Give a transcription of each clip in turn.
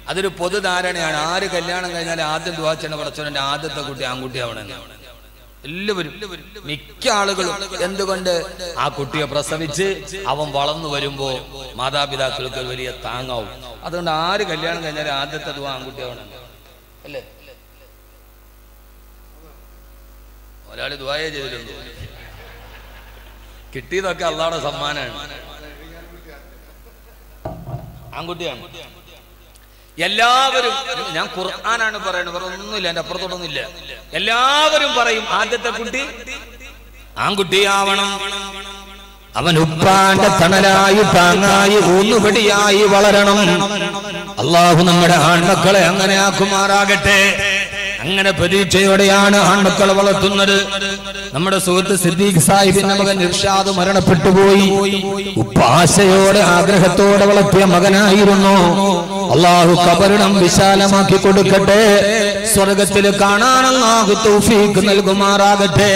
അതൊരു പൊതുധാരണയാണ് ആര് കല്യാണം കഴിഞ്ഞാൽ ആദ്യം ദുവാച്ചണ പടച്ചോനെ ആദ്യത്തെ കുട്ടി ആൺകുട്ടി ആവണമെന്നാണ് എല്ലാവരും മിക്ക ആളുകളും എന്തുകൊണ്ട് ആ കുട്ടിയെ പ്രസവിച്ച് അവൻ വളർന്നു വരുമ്പോ മാതാപിതാക്കൾക്ക് ഒരു വലിയ താങ്ങാവും അതുകൊണ്ട് ആര് കല്യാണം കഴിഞ്ഞാൽ ആദ്യത്തെ ദുവ ആൺകുട്ടി ആവണം അല്ലേ ഒരാള് ദുവായേ ചെയ്തിട്ടുണ്ട് കിട്ടിയതൊക്കെ അള്ളാടെ സമ്മാനമാണ് ആൺകുട്ടിയാണ് എല്ലാവരും ഞാൻ ഖുർആനാണ് പറയുന്നത് വേറെ ഒന്നുമില്ല എന്റെ അപ്പുറത്തോടൊന്നുമില്ല എല്ലാവരും പറയും ആദ്യത്തെ കുട്ടി ആൺകുട്ടിയാവണം അവൻ ഉപ്പാന്റെ തണലായി താങ്ങായി ഊന്നുപടിയായി വളരണം അള്ളാഹു നമ്മുടെ ആൺമക്കളെ അങ്ങനെ ആക്കുമാറാകട്ടെ അങ്ങനെ പ്രതീക്ഷയോടെയാണ് ആൺമക്കളെ വളർത്തുന്നത് നമ്മുടെ സുഹൃത്ത് സിദ്ദീഖ് സാഹിബിന്റെ മകൻ ഇർഷാദ് മരണപ്പെട്ടു പോയി ഉപ്പാശയോടെ ആഗ്രഹത്തോടെ വളർത്തിയ മകനായിരുന്നു അള്ളാഹു കബറിടം വിശാലമാക്കി കൊടുക്കട്ടെ സ്വർഗത്തിൽ കാണാൻ അള്ളാഹു തൗഫീഖ് നൽകുമാറാകട്ടെ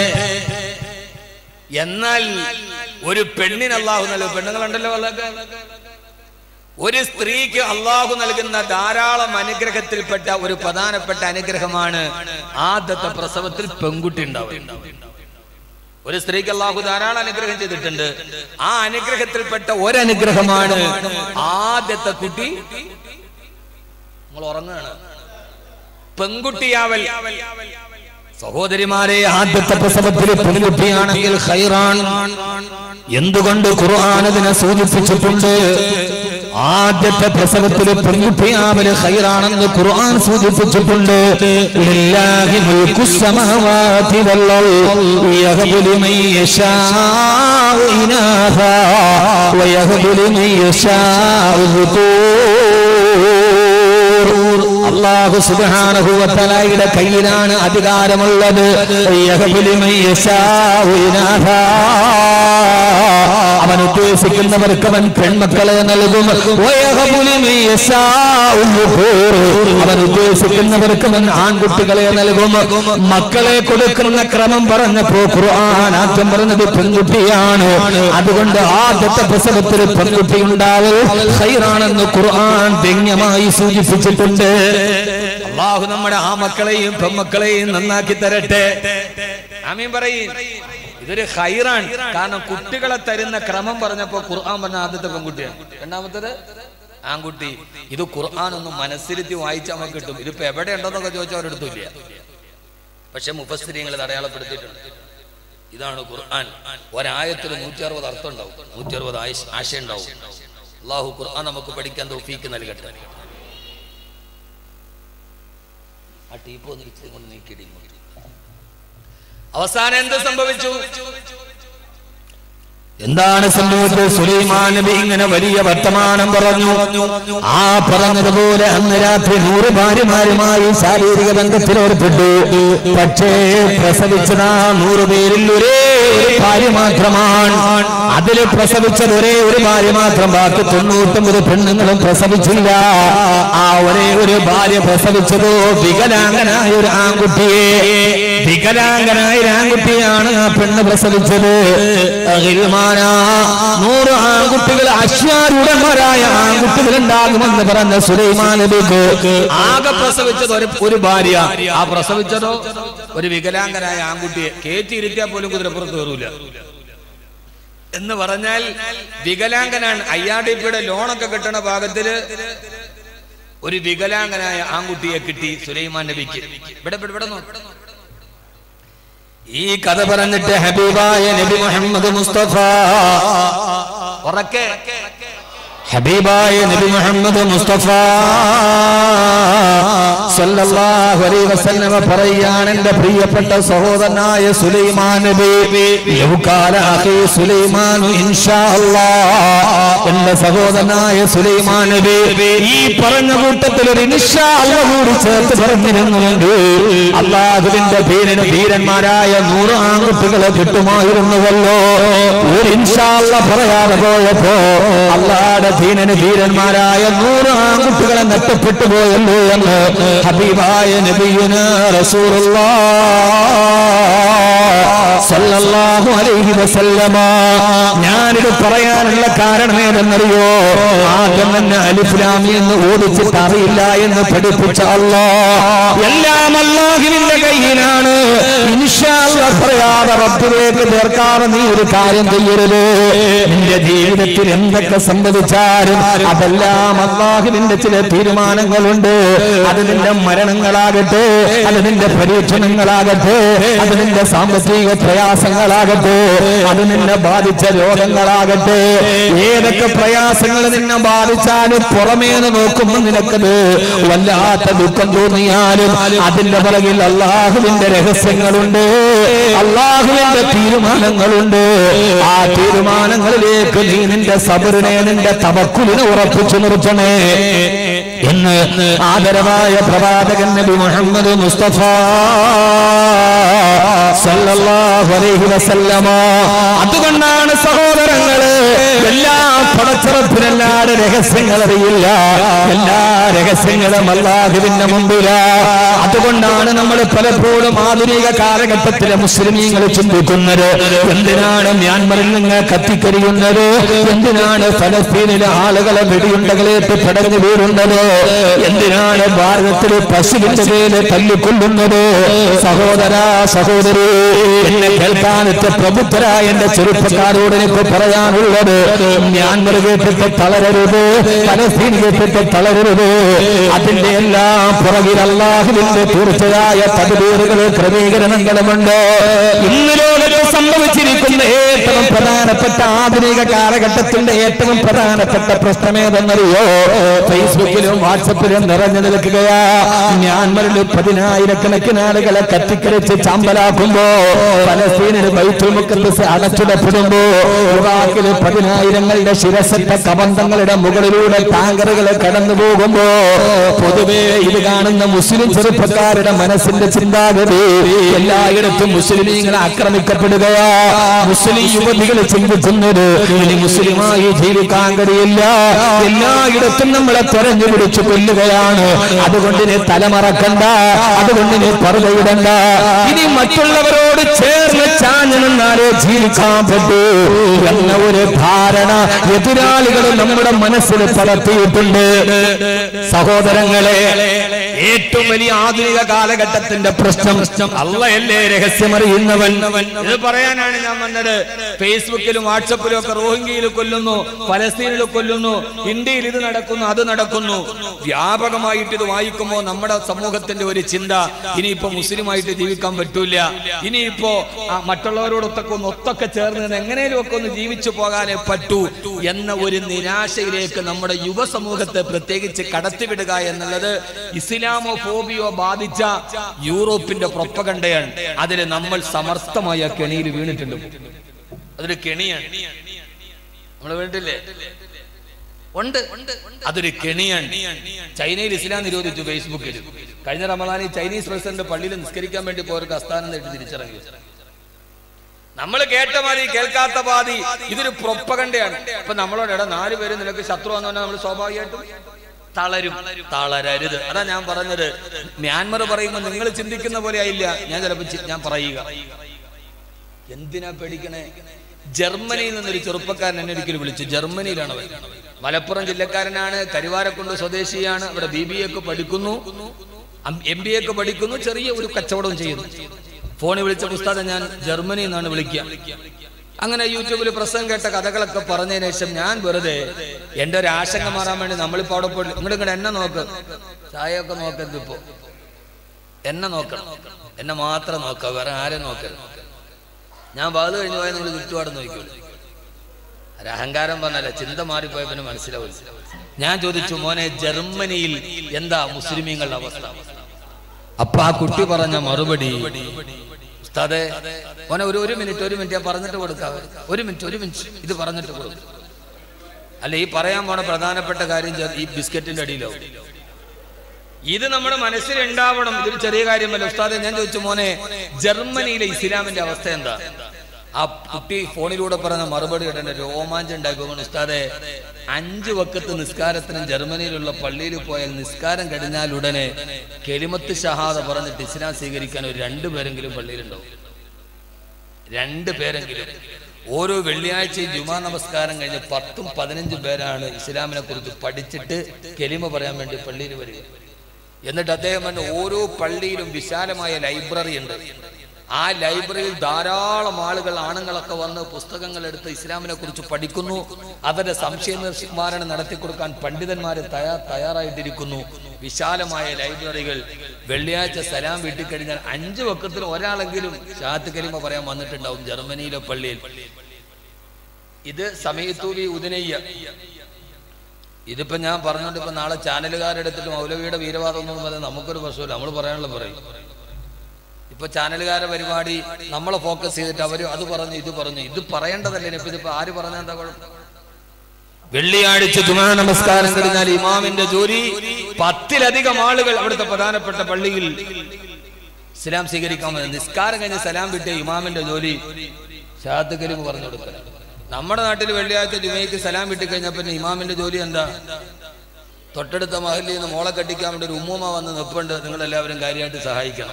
എന്നാൽ ഒരു പെണ്ണിന് അള്ളാഹു നൽകും പെണ്ണുങ്ങളുണ്ടല്ലോ വല്ലതൊക്കെ ഒരു സ്ത്രീക്ക് അള്ളാഹു നൽകുന്ന ധാരാളം അനുഗ്രഹത്തിൽപ്പെട്ട ഒരു പ്രധാനപ്പെട്ട അനുഗ്രഹമാണ് ആദ്യത്തെ പ്രസവത്തിൽ പെൺകുട്ടി ഉണ്ടാവുക ഒരു സ്ത്രീക്ക് അള്ളാഹു ധാരാളം അനുഗ്രഹം ചെയ്തിട്ടുണ്ട് ആ അനുഗ്രഹത്തിൽപ്പെട്ട ഒരനുഗ്രഹമാണ് ആദ്യത്തെ കുട്ടി നിങ്ങൾ ഉറങ്ങുകയാണ് പെൺകുട്ടിയാവൽ സഹോദരിമാരെ ആദ്യത്തെ പ്രസവത്തിൽ പെൺകുട്ടിയാണെങ്കിൽ ഖൈറാൻ എന്തുകൊണ്ട് ഖുർആൻ അതിനെ സൂചിപ്പിച്ചിട്ടുണ്ട് ആദ്യത്തെ പ്രസവത്തിൽ പെൺകുട്ടിയാവല് ഖൈറാണെന്ന് ഖുർആൻ സൂചിപ്പിച്ചിട്ടുണ്ട് ലില്ലാഹി മുൽക്കു സമവാതി വൽ അർദ് യഹബു ലിമൻ യശാഉ ഇനാഥാ വയഹബു ലിമൻ യശാഉ ദുകൂർ അള്ളാഹു സുബ്ഹാനഹു വ തആലയുടെ കയ്യിലാണ് അധികാരമുള്ളത് യഹബു ലിമൻ യശാഉ ഇനാഥാ അവൻ ഉദ്ദേശിക്കുന്നവർക്ക് അവൻ പെൺമക്കളെ നൽകും വയഹബു ലിമൻ യശാഉ ദുകൂർ അവൻ ഉദ്ദേശിക്കുന്നവർക്ക് അവൻ ആൺകുട്ടികളെ നൽകും മക്കളെ കൊടുക്കുന്ന ക്രമം പറഞ്ഞപ്പോ ഖുർആൻ ആദ്യം പറഞ്ഞത് പെൺകുട്ടിയാണ് അതുകൊണ്ട് ആദ്യത്തെ പ്രസവത്തിൽ പെൺകുട്ടി ഉണ്ടാവൽ ഖൈറാണെന്ന് ഖുർആൻ ധന്യമായി സൂചിപ്പിച്ചിട്ടുണ്ട് അള്ളാഹു നമ്മുടെ ആ മക്കളെയും പെൺമക്കളെയും നന്നാക്കി തരട്ടെ ആമീൻ പറയും ഇതൊരു ഹൈറാണ് കാരണം കുട്ടികളെ തരുന്ന ക്രമം പറഞ്ഞപ്പോ ഖുർആൻ പറഞ്ഞ ആദ്യത്തെ പെൺകുട്ടിയാണ് രണ്ടാമത്തത് ആൺകുട്ടി ഇത് ഖുർആൻ ഒന്ന് മനസ്സിരുത്തി വായിച്ചാൽ നമുക്ക് കിട്ടും ഇതിപ്പോ എവിടെ ഉണ്ടെന്നൊക്കെ ചോദിച്ചാൽ അവരെടുത്തില്ല പക്ഷെ മുഫസ്തിരിങ്ങൾ ഇത് അടയാളപ്പെടുത്തിയിട്ടുണ്ട് ഇതാണ് ഖുർആൻ ഒരായത്തിൽ നൂറ്റി അറുപത് അർത്ഥം ഉണ്ടാവും നൂറ്റി അറുപത് ആശയം ഉണ്ടാവും അള്ളാഹു ഖുർആൻ നമുക്ക് പഠിക്കാൻ തോഫീക്ക് നൽകട്ടെ ആ ടീപ്പ് ഒന്ന് ഇച്ചിരി കൊണ്ട് നീക്കിയിടി ഇങ്ങോട്ട്. അവസാനം എന്ത് സംഭവിച്ചു എന്താണ് സംഭവിച്ചത് സുലൈമാൻ നബി ഇങ്ങനെ വലിയ വർത്തമാനം പറഞ്ഞു ആ പറഞ്ഞതുപോലെ അന്ന് രാത്രി നൂറ് ഭാര്യമാരുമായി ശാരീരിക ബന്ധത്തിൽ ഏർപ്പെട്ടു പക്ഷേ പ്രസവിച്ചത് ആ നൂറ് പേരിൽ ഒരേ ഒരു ഭാര്യ മാത്രമാണ് അതിൽ പ്രസവിച്ചത് ഒരേ ഒരു ഭാര്യ മാത്രം ബാക്കി തൊണ്ണൂറ്റൊമ്പത് പെണ്ണുങ്ങളും പ്രസവിച്ചില്ല ആ ഒരേ ഒരു ഭാര്യ പ്രസവിച്ചതോ വികലാംഗനായ ഒരു ആൺകുട്ടിയെ വികലാംഗനായ ഒരു ആൺകുട്ടിയാണ് ആ പെണ്ണ് പ്രസവിച്ചത് അഖിൽമാനാ, നൂറ് ആൺകുട്ടികൾ അശ്വാരൂഢന്മാരായ ആൺകുട്ടികൾ ഉണ്ടാകുമെന്ന് പറഞ്ഞ സുലൈമാൻ നബിക്ക് ആകെ പ്രസവിച്ചത് ഒരു ഒരു ഭാര്യ ആ പ്രസവിച്ചതോ ഒരു വികലാംഗനായ ആൺകുട്ടിയെ കയറ്റിയിരുത്തിയാൽ പോലും കുതിരപ്പുറത്ത് കയറൂല എന്ന് പറഞ്ഞാൽ വികലാംഗനാണ് അയ്യാടിപ്പിയുടെ ലോണൊക്കെ കിട്ടണ ഭാഗത്തില് ഒരു വികലാംഗനായ ആൺകുട്ടിയെ കിട്ടി സുലൈമാൻ നബിക്ക് ഇവിടെ ഇവിടെ ഇവിടെ നോക്ക്. ഈ കഥ പറഞ്ഞിട്ട് ഹബീബായ നബി മുഹമ്മദ് മുസ്തഫ ഉറക്കെ ഹബീബായ നബി മുഹമ്മദ് മുസ്തഫ സല്ലല്ലാഹു അലൈഹി വസല്ലമ പറയാണ് എന്റെ പ്രിയപ്പെട്ട സഹോദരനായ സുലൈമാൻ നബി ലൗകാല അഖി സുലൈമാനു ഇൻഷാ അല്ലാഹ് എന്റെ സഹോദരനായ സുലൈമാൻ നബി ഈ പറഞ്ഞ കൂട്ടത്തിൽ ഒരു ഇൻഷാ അല്ലാഹ് കൂടി ചേർത്ത് പറഞ്ഞിരുന്നുവെങ്കിൽ അള്ളാഹുവിന്റെ ധീരന് ധീരന്മാരായ നൂറ് ആൺകുട്ടികളെ കിട്ടുമായിരുന്നുവല്ലോ ഒരു ഇൻഷാ അല്ലാഹ് പറയാതെ പോയപ്പോ അള്ളാഹുടെ ദീനന് ധീരന്മാരായ നൂറ് ആൺകുട്ടികളെ നഷ്ടപ്പെട്ടു പോയല്ലോ എന്ന് ഹബീബായ നബിയുന സല്ലല്ലാഹു അലൈഹി വസല്ലമ ഞാനിത് പറയാനുള്ള കാരണം ഏതെന്നറിയോ ആദ്യം തന്നെ അലിഫ്ലാമി എന്ന് ഓടിച്ചിട്ട് അറിയില്ല എന്ന് പഠിപ്പിച്ച അല്ലാ എല്ലാം അല്ലാഹുവിന്റെ കയ്യിലാണ് ഇൻഷാ അല്ലാഹ് പറയാതെ റബ്ബിലേക്ക് ചേർക്കാതെ നീ ഒരു കാര്യം ചെയ്യരുത് നിന്റെ ജീവിതത്തിൽ എന്തൊക്കെ സംഭവിച്ചാലും അതെല്ലാം അള്ളാഹുവിന്റെ ചില തീരുമാനങ്ങളുണ്ട് അത് നിന്റെ മരണങ്ങളാകട്ടെ അത് നിന്റെ പരീക്ഷണങ്ങളാകട്ടെ അത് നിന്റെ സാമ്പത്തിക പ്രയാസങ്ങളാകട്ടെ അത് നിന്നെ ബാധിച്ച രോഗങ്ങളാകട്ടെ ഏതൊക്കെ പ്രയാസങ്ങൾ നിന്നെ ബാധിച്ചാലും പുറമേന്ന് നോക്കുമ്പോൾ നിനക്കത് വല്ലാത്ത ദുഃഖം തോന്നിയാലും അതിന്റെ പുറകിൽ അള്ളാഹുവിന്റെ രഹസ്യങ്ങളുണ്ട് അള്ളാഹുവിന്റെ തീരുമാനങ്ങളുണ്ട് ആ തീരുമാനങ്ങളിലേക്ക് നീ നിന്റെ സബറിനെ നിന്റെ തവക്കുലിനെ ഉറപ്പിച്ചു നിർത്തണേ എന്ന് ആദരവായ പ്രവാചകൻ നബി മുഹമ്മദ് മുസ്തഫ സല്ലല്ലാഹു അലൈഹി വസല്ലമ അതുകൊണ്ടാണ് സഹോദരങ്ങള് എല്ലാ പടച്ചിറപ്പിനെല്ലാടെ രഹസ്യങ്ങൾ അറിയില്ല എല്ലാ രഹസ്യങ്ങളും അല്ലാഹുവിന്റെ മുമ്പില അതുകൊണ്ടാണ് നമ്മൾ പലപ്പോഴും ആധുനിക കാലഘട്ടത്തിലെ മുസ്ലിമീങ്ങൾ ചിന്തിക്കുന്നത് എന്തിനാണ് മ്യാൻമറിൽ നിന്ന് കത്തിക്കരിയുന്നത് എന്തിനാണ് ഫലസ്തീനിലെ ആളുകളെ വെടിയുണ്ടകളേറ്റ് പടർന്നു വീഴുന്നത് എന്തിനാണ് ഭാരതത്തിലെ പശുവിന്റെ പേര് തല്ലിക്കൊല്ലുന്നത് സഹോദര സഹോദരി എന്നെ കേൾക്കാനെത്ത പ്രബുദ്ധരായ എന്റെ ചെറുപ്പക്കാരോട് എനിക്ക് പറയാനുള്ളത് മ്യാൻമർ കേട്ടിട്ട് തളരരുത് ഫലസ്തീൻ കേട്ടിട്ട് തളരരുത് അതിന്റെ എല്ലാം പുറകിൽ അള്ളാഹുവിന്റെ തീർച്ചയായ തദ്ബീറുകൾ ക്രമീകരണങ്ങളുമുണ്ട് ഇന്ന് ലോകത്ത് സംഭവിച്ചിരിക്കുന്ന ഏറ്റവും പ്രധാനപ്പെട്ട ആധുനിക കാലഘട്ടത്തിന്റെ ഏറ്റവും പ്രധാനപ്പെട്ട പ്രശ്നമേതെന്നറിയോ ഫേസ്ബുക്കിലും വാട്സപ്പിലും നിറഞ്ഞു നിൽക്കുകയാ മ്യാൻമറിൽ പതിനായിരക്കണക്കിന് ആളുകളെ കത്തിക്കരിച്ച് ചാമ്പലാക്കുമ്പോ ഫലസ്തീനിൽ ബൈത്തുൽ മുഖദ്ദസ് അടച്ചിടപ്പെടുമ്പോ ഇറാഖില് പതിനായിരങ്ങളുടെ ശിരസറ്റ കബന്ധങ്ങളുടെ മുകളിലൂടെ ടാങ്കറുകൾ കടന്നു പോകുമ്പോ പൊതുവെ ഇത് കാണുന്ന മുസ്ലിം ചെറുപ്പക്കാരുടെ മനസ്സിന്റെ ചിന്താഗതി എല്ലായിടത്തും മുസ്ലിമീങ്ങൾ ആക്രമിക്കപ്പെടുകയാ മുസ്ലിം യുവതികൾ ചിന്തിക്കുന്നത് ഇനി മുസ്ലിമായി ജീവിക്കാൻ കഴിയില്ല എല്ലായിടത്തും നമ്മളെ തെരഞ്ഞു പിടിച്ചു കൊല്ലുകയാണ് അതുകൊണ്ട് ഇനി തലമറക്കണ്ട അതുകൊണ്ട് ഇനി പറുതയിടണ്ട ഇനി മറ്റുള്ളവരോട് ചേർന്ന് ചാഞ്ഞു നിന്നാലേ ജീവിക്കാൻ പറ്റൂ എന്ന ഒരു ധാരണ എതിരാളികൾ നമ്മുടെ മനസ്സിൽ പടർത്തിയിട്ടുണ്ട് സഹോദരങ്ങളെ ഏറ്റവും വലിയ ആധുനിക കാലഘട്ടത്തിന്റെ പ്രശ്നം അള്ളയല്ലേ രഹസ്യമറിയുന്നവൻ ഇത് പറയാനാണ് ഞാൻ വന്നത് ഫേസ്ബുക്കിലും വാട്സപ്പിലും ഒക്കെ റോഹിംഗ്യയിൽ കൊല്ലുന്നു ഫലസ്തീനിൽ കൊല്ലുന്നു ഇന്ത്യയിൽ ഇത് നടക്കുന്നു അത് നടക്കുന്നു വ്യാപകമായിട്ട് ഇത് വായിക്കുമ്പോൾ നമ്മുടെ സമൂഹത്തിന്റെ ഒരു ചിന്ത ഇനിയിപ്പോ മുസ്ലിമായിട്ട് ജീവിക്കാൻ പറ്റൂല ഇനിയിപ്പോ ആ മറ്റുള്ളവരോടൊത്തൊക്കെ ഒന്ന് ഒത്തൊക്കെ ചേർന്ന് നിന്ന് എങ്ങനെയും ഒക്കെ ഒന്ന് ജീവിച്ചു പോകാനേ പറ്റൂ എന്ന ഒരു നിരാശയിലേക്ക് നമ്മുടെ യുവസമൂഹത്തെ പ്രത്യേകിച്ച് കടത്തിവിടുക എന്നുള്ളത് ഇസ്ലാമോ ഫോബിയോ ബാധിച്ച യൂറോപ്പിന്റെ പ്രൊപ്പകണ്ടയാണ് അതിൽ നമ്മൾ സമർത്ഥമായ കെണിയിൽ വീണിട്ടുണ്ട് അതൊരു കെണിയാണ് നമ്മൾ വീണിട്ടില്ലേ ഉണ്ട് അതൊരു കെണിയാണ് ചൈനയിൽ ഇസ്ലാം നിരോധിച്ചു ഫേസ്ബുക്കിൽ കഴിഞ്ഞ റമദാനിൽ ചൈനീസ് പ്രസിഡന്റ് പള്ളിയിൽ നിസ്കരിക്കാൻ വേണ്ടി പോയവർക്ക് അസ്ഥാനം നേടി തിരിച്ചിറങ്ങി നമ്മൾ കേട്ട പാതി കേൾക്കാത്ത പാതി ഇതൊരു പ്രൊപ്പകണ്ടയാണ് ഇപ്പൊ നമ്മളോട് എടാ നാല് പേര് നിനക്ക് ശത്രു എന്ന് പറഞ്ഞാൽ നമ്മൾ സ്വാഭാവികമായിട്ടും തളരും തളരരുത് അതാ ഞാൻ പറഞ്ഞത് മ്യാൻമർ പറയുമ്പോൾ നിങ്ങൾ ചിന്തിക്കുന്ന പോലെ ആയില്ല ഞാൻ ചിലപ്പോൾ ചി- ഞാൻ പറയുക എന്തിനാ പേടിക്കണേ ജർമ്മനിയിൽ നിന്നൊരു ചെറുപ്പക്കാരൻ എന്നെ ഒരിക്കലും വിളിച്ചു ജർമ്മനിയിലാണ് അവൻ മലപ്പുറം ജില്ലക്കാരനാണ് കരുവാരക്കുണ്ട് സ്വദേശിയാണ് അവിടെ ബി ബി എക്ക് പഠിക്കുന്നു എം ബി എക്ക് പഠിക്കുന്നു ചെറിയ ഒരു കച്ചവടവും ചെയ്യുന്നു ഫോണിൽ വിളിച്ച പുസ്തകം ഞാൻ ജർമ്മനിയിൽ നിന്നാണ് വിളിക്കുക അങ്ങനെ യൂട്യൂബിൽ പ്രസംഗം കേട്ട കഥകളൊക്കെ പറഞ്ഞതിന് ശേഷം ഞാൻ വെറുതെ എന്റെ ഒരു ആശങ്ക മാറാൻ വേണ്ടി നമ്മളിപ്പോ അവിടെ പോയി ഇങ്ങോട്ട് ഇങ്ങോട്ട് എന്നെ നോക്ക് ചായയൊക്കെ നോക്കരുത് ഇപ്പോ എന്നെ നോക്കണം എന്നെ മാത്രം നോക്കുക വേറെ ആരെ നോക്കരുത് ഞാൻ വാത് കഴിഞ്ഞു പോയാൽ നിങ്ങൾ ചുറ്റുപാട് നോക്കിക്കോളൂ ഒരു അഹങ്കാരം പറഞ്ഞല്ല ചിന്ത മാറിപ്പോയ പിന്നെ മനസ്സിലാവില്ല ഞാൻ ചോദിച്ചു മോനെ ജർമ്മനിയിൽ എന്താ മുസ്ലിമീങ്ങളുടെ അവസ്ഥ അപ്പൊ ആ കുട്ടി പറഞ്ഞ മറുപടി ഉസ്താദെ മോനെ ഒരു ഒരു മിനിറ്റ് ഒരു മിനിറ്റ് ഞാൻ പറഞ്ഞിട്ട് കൊടുക്കാം ഒരു മിനിറ്റ് ഒരു മിനിറ്റ് ഇത് പറഞ്ഞിട്ട് കൊടുക്കും അല്ല ഈ പറയാൻ പോണ പ്രധാനപ്പെട്ട കാര്യം ചെ- ഈ ബിസ്ക്കറ്റിന്റെ അടിയിലോ ഇത് നമ്മുടെ മനസ്സിൽ ഉണ്ടാവണം ഇതൊരു ചെറിയ കാര്യമല്ല ഉസ്താദെ ഞാൻ ചോദിച്ചു മോനെ ജർമ്മനിയിലെ ഇസ്ലാമിന്റെ അവസ്ഥ എന്താ ആ കുട്ടി ഫോണിലൂടെ പറഞ്ഞ മറുപടി ഇടേണ്ട രോമാഞ്ചം ഉണ്ടാക്കുമ്പോൾ ഉസ്താദെ അഞ്ച് വക്കത്ത് നിസ്കാരത്തിനും ജർമ്മനിയിലുള്ള പള്ളിയിൽ പോയാൽ നിസ്കാരം കഴിഞ്ഞാൽ ഉടനെ കെലിമത്ത് ഷഹാദ പറഞ്ഞിട്ട് ഇസ്ലാം സ്വീകരിക്കാൻ ഒരു രണ്ടുപേരെങ്കിലും പള്ളിയിലുണ്ടാവും രണ്ട് പേരെങ്കിലും ഓരോ വെള്ളിയാഴ്ചയും ജുമാ നമസ്കാരം കഴിഞ്ഞ് പത്തും പതിനഞ്ചും പേരാണ് ഇസ്ലാമിനെ കുറിച്ച് പഠിച്ചിട്ട് കെലിമ പറയാൻ വേണ്ടി പള്ളിയിൽ വരിക എന്നിട്ട് അദ്ദേഹം പറഞ്ഞു ഓരോ പള്ളിയിലും വിശാലമായ ലൈബ്രറി ഉണ്ട് ആ ലൈബ്രറിയിൽ ധാരാളം ആളുകൾ ആണുങ്ങളൊക്കെ വന്ന് പുസ്തകങ്ങൾ എടുത്ത് ഇസ്ലാമിനെ കുറിച്ച് പഠിക്കുന്നു അവരുടെ സംശയ നിവാരണം നടത്തി കൊടുക്കാൻ പണ്ഡിതന്മാർ തയ്യാ തയ്യാറായിട്ടിരിക്കുന്നു വിശാലമായ ലൈബ്രറികൾ വെള്ളിയാഴ്ച സലാം വീട്ടിൽ കഴിഞ്ഞാൽ അഞ്ച് വക്കത്തിൽ ഒരാളെങ്കിലും ഷാത്ത് കലിമ പറയാൻ വന്നിട്ടുണ്ടാവും ജർമ്മനിയിലെ പള്ളിയിൽ ഇത് സമയത്തൂബി ഉദനയ്യ ഇതിപ്പോ ഞാൻ പറഞ്ഞോണ്ട് ഇപ്പൊ നാളെ ചാനലുകാരെടുത്തിട്ട് മൗലവിയുടെ വീരവാദം ഒന്നും പറഞ്ഞാൽ നമുക്കൊരു പ്രശ്നമില്ല നമ്മൾ പറയാനുള്ള പറയും ഇപ്പൊ ചാനലുകാരെ പരിപാടി നമ്മളെ ഫോക്കസ് ചെയ്തിട്ട് അവര് അത് പറഞ്ഞു ഇത് പറഞ്ഞു ഇത് പറയേണ്ടതല്ലേ ഇപ്പൊ ഇതിപ്പോ ആര് പറഞ്ഞാൽ എന്താ കുഴപ്പം വെള്ളിയാഴ്ച ജുമാ നമസ്കാരം കഴിഞ്ഞാൽ ഇമാമിന്റെ ജോലി പത്തിലധികം ആളുകൾ അവിടുത്തെ പ്രധാനപ്പെട്ട പള്ളിയിൽ ഇസ്ലാം സ്വീകരിക്കാൻ വന്നത് നിസ്കാരം കഴിഞ്ഞ് സലാം വിട്ട് ഇമാമിന്റെ ജോലി ഷാദ് കരീം പറഞ്ഞു കൊടുക്കുക നമ്മുടെ നാട്ടിൽ വെള്ളിയാഴ്ച ജുമയ്ക്ക് സലാം വിട്ട് കഴിഞ്ഞാൽ പിന്നെ ഇമാമിന്റെ ജോലി എന്താ തൊട്ടടുത്ത മഹലിൽ നിന്ന് മോളെ കെട്ടിക്കാൻ വേണ്ടി ഒരു ഉമ്മൂമ്മ വന്ന് നിൽപ്പുണ്ട് നിങ്ങൾ എല്ലാവരും കാര്യമായിട്ട് സഹായിക്കണം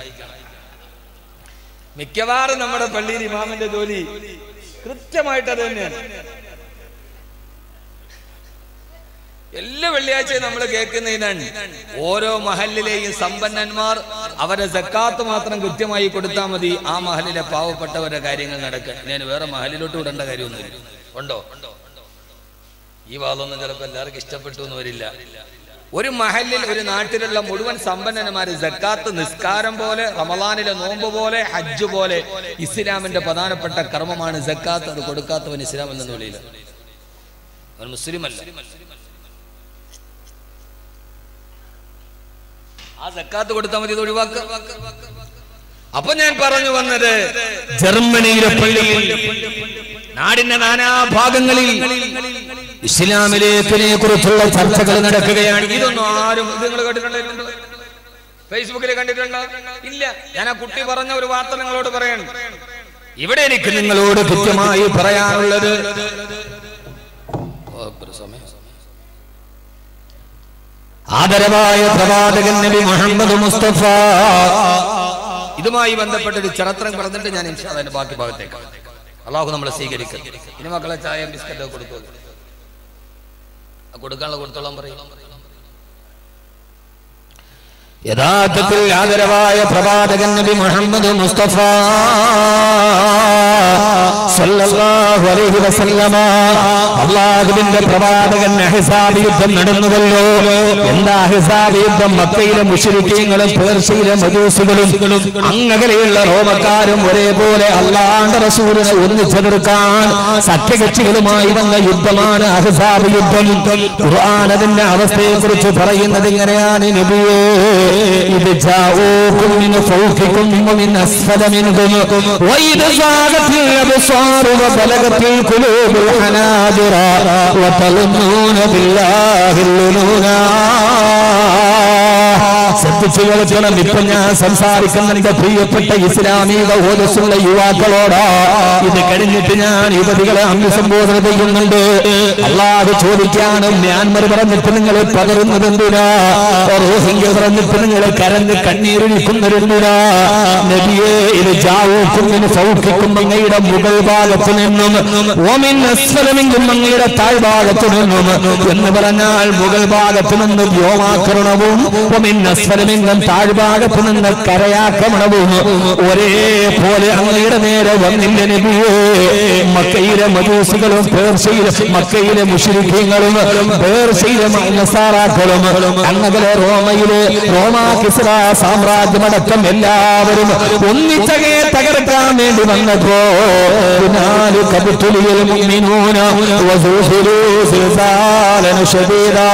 മിക്കവാറും നമ്മുടെ പള്ളിയിൽ ഇമാമിന്റെ ജോലി കൃത്യമായിട്ട് അത് തന്നെയാണ് എല്ലാ വെള്ളിയാഴ്ചയും നമ്മൾ കേൾക്കുന്ന ഇതാണ് ഓരോ മഹലിലെയും സമ്പന്നന്മാർ അവരെ സക്കാത്ത് മാത്രം കൃത്യമായി കൊടുത്താൽ മതി ആ മഹലിലെ പാവപ്പെട്ടവരുടെ കാര്യങ്ങൾ നടക്കാൻ ഞാൻ വേറെ മഹലിലോട്ട് വിടേണ്ട കാര്യമൊന്നുമില്ല ഉണ്ടോ ഈ വാദമൊന്നും ചിലപ്പോൾ എല്ലാവർക്കും ഇഷ്ടപ്പെട്ടു എന്ന് വരില്ല ഒരു മഹലിൽ ഒരു നാട്ടിലുള്ള മുഴുവൻ സമ്പന്നന്മാര് സക്കാത്ത് നിസ്കാരം പോലെ റമലാനിലെ നോമ്പ് പോലെ ഹജ്ജ് പോലെ ഇസ്ലാമിന്റെ പ്രധാനപ്പെട്ട കർമ്മമാണ് സക്കാത്ത് അത് കൊടുക്കാത്തവൻ ഇസ്ലാം എന്ന വിളിയില്ല അവൻ മുസ്ലിം അല്ല ആ സക്കാത്ത് കൊടുത്താൽ മതി ഇത് ഒഴിവാക്കുക അപ്പൊ ഞാൻ പറഞ്ഞു വന്നത് ജർമ്മനിയിലെ പള്ളിയിൽ നാടിന്റെ നാനാഭാഗങ്ങളിൽ ഇസ്ലാമിലേക്കിനെ കുറിച്ചുള്ള ചർച്ചകൾ നടക്കുകയാണ് ഇതൊന്നും ആരും ഇത് നിങ്ങൾ കേട്ടിട്ടുണ്ടോ ഫേസ്ബുക്കിൽ കണ്ടിട്ടുണ്ടോ ഇല്ല ഞാൻ ആ കുട്ടി പറഞ്ഞ ഒരു വാർത്ത നിങ്ങളോട് പറയാണ് ഇവിടെ എനിക്ക് നിങ്ങളോട് കൃത്യമായി പറയാനുള്ളത് ആദരവായ പ്രവാചകൻ നബി മുഹമ്മദ് മുസ്തഫ ഇതുമായി ബന്ധപ്പെട്ട ഒരു ചരിത്രം പറഞ്ഞിട്ട് ഞാൻ ഇൻഷാ അതിന്റെ ബാക്കി ഭാഗത്തേക്ക് അള്ളാഹു നമ്മളെ സ്വീകരിക്കും ഇനി മക്കളെ ചായ ബിസ്ക്കറ്റ് കൊടുത്തോളൂ ആ കൊടുക്കാനുള്ള കൊടുത്തോളാൻ പറയും യഥാർത്ഥത്തിൽ ആദരവായ പ്രവാചകൻ നബി മുഹമ്മദ് മുസ്തഫ സല്ലല്ലാഹു അലൈഹി വസല്ലമ അള്ളാഹുവിന്റെ പ്രവാചകൻ അഹിസാബ് യുദ്ധം നടന്നുവല്ലോ എന്താ അഹിസാബ് യുദ്ധം മക്കയിലെ മുശ്രിക്കീങ്ങളും പേർഷ്യയിലെ മജൂസുകളും അങ്ങകലെയുള്ള റോമക്കാരും ഒരേപോലെ അള്ളാന്റെ റസൂലിനെ ഒന്നിച്ചെതിർക്കാൻ സഖ്യകക്ഷികളുമായി വന്ന യുദ്ധമാണ് അഹിസാബ് യുദ്ധം ഖുർആൻ അതിന്റെ അവസ്ഥയെ കുറിച്ച് പറയുന്നത് ഇങ്ങനെയാണ് നബിയേ ഇത് ജാഊക്കും മിൻ ഫൗഖിക്കും വമിൻ അസ്ഫല മിൻകും വഇദ സാഗത്തിൽ അബ്സാറു വബലഗത്തിൽ ഖുലൂബുൽ ഹനാജിറ വതളുന്നൂന ബില്ലാഹിൽ ശ്രദ്ധിച്ചു കേൾക്കണം ഇപ്പൊ ഞാൻ സംസാരിക്കുന്ന എന്റെ പ്രിയപ്പെട്ട ഇസ്ലാമിക ഓലസുള്ള യുവാക്കളോടാ ഇത് കഴിഞ്ഞിട്ട് ഞാൻ യുവതികളെ അഭിസംബോധന ചെയ്യുന്നുണ്ട് അള്ളാഹ് ചോദിക്കാണ് മ്യാൻമർ പറഞ്ഞിട്ട് നിങ്ങൾ പകരുന്നത് എന്തിനാ റോഹിംഗ്യ പറഞ്ഞിട്ട് നിങ്ങൾ കരഞ്ഞ് കണ്ണീരൊഴിക്കുന്നതെന്തിനാ നബിയെ ഇത് ജാവൂക്കുന്നിന് സൗഖ്യക്കും അങ്ങയുടെ മുകൾ ഭാഗത്തു നിന്നും ഓമിൻ അസ്വലമെങ്കും അങ്ങയുടെ താഴ്ഭാഗത്തു നിന്നും എന്ന് പറഞ്ഞാൽ മുകൾ ഭാഗത്തു നിന്ന് വ്യോമാക്രമണവും ഒമിൻ അസ്വലമെങ്കും താഴ്ഭാഗത്തു നിന്ന് കരയാക്രമണവും ഒരേപോലെ അങ്ങയുടെ നേരെ വന്നില്ല നബിയേ മക്കയിലെ മജൂസുകളും പേർഷ്യയിലെ മക്കയിലെ മുഷിരിക്കങ്ങളും പേർഷ്യയിലെ നസാറാക്കളും അങ്ങകലെ റോമയിലെ റോമാ കിസ്ര സാമ്രാജ്യമടക്കം എല്ലാവരും ഒന്നിച്ചകെ തകർക്കാൻ വേണ്ടി വന്നപ്പോ നാല് കബുത്തുലിയിൽ മുഅ്മിനൂന വസൂസിലൂ സിൽസാലൻ ശദീദാ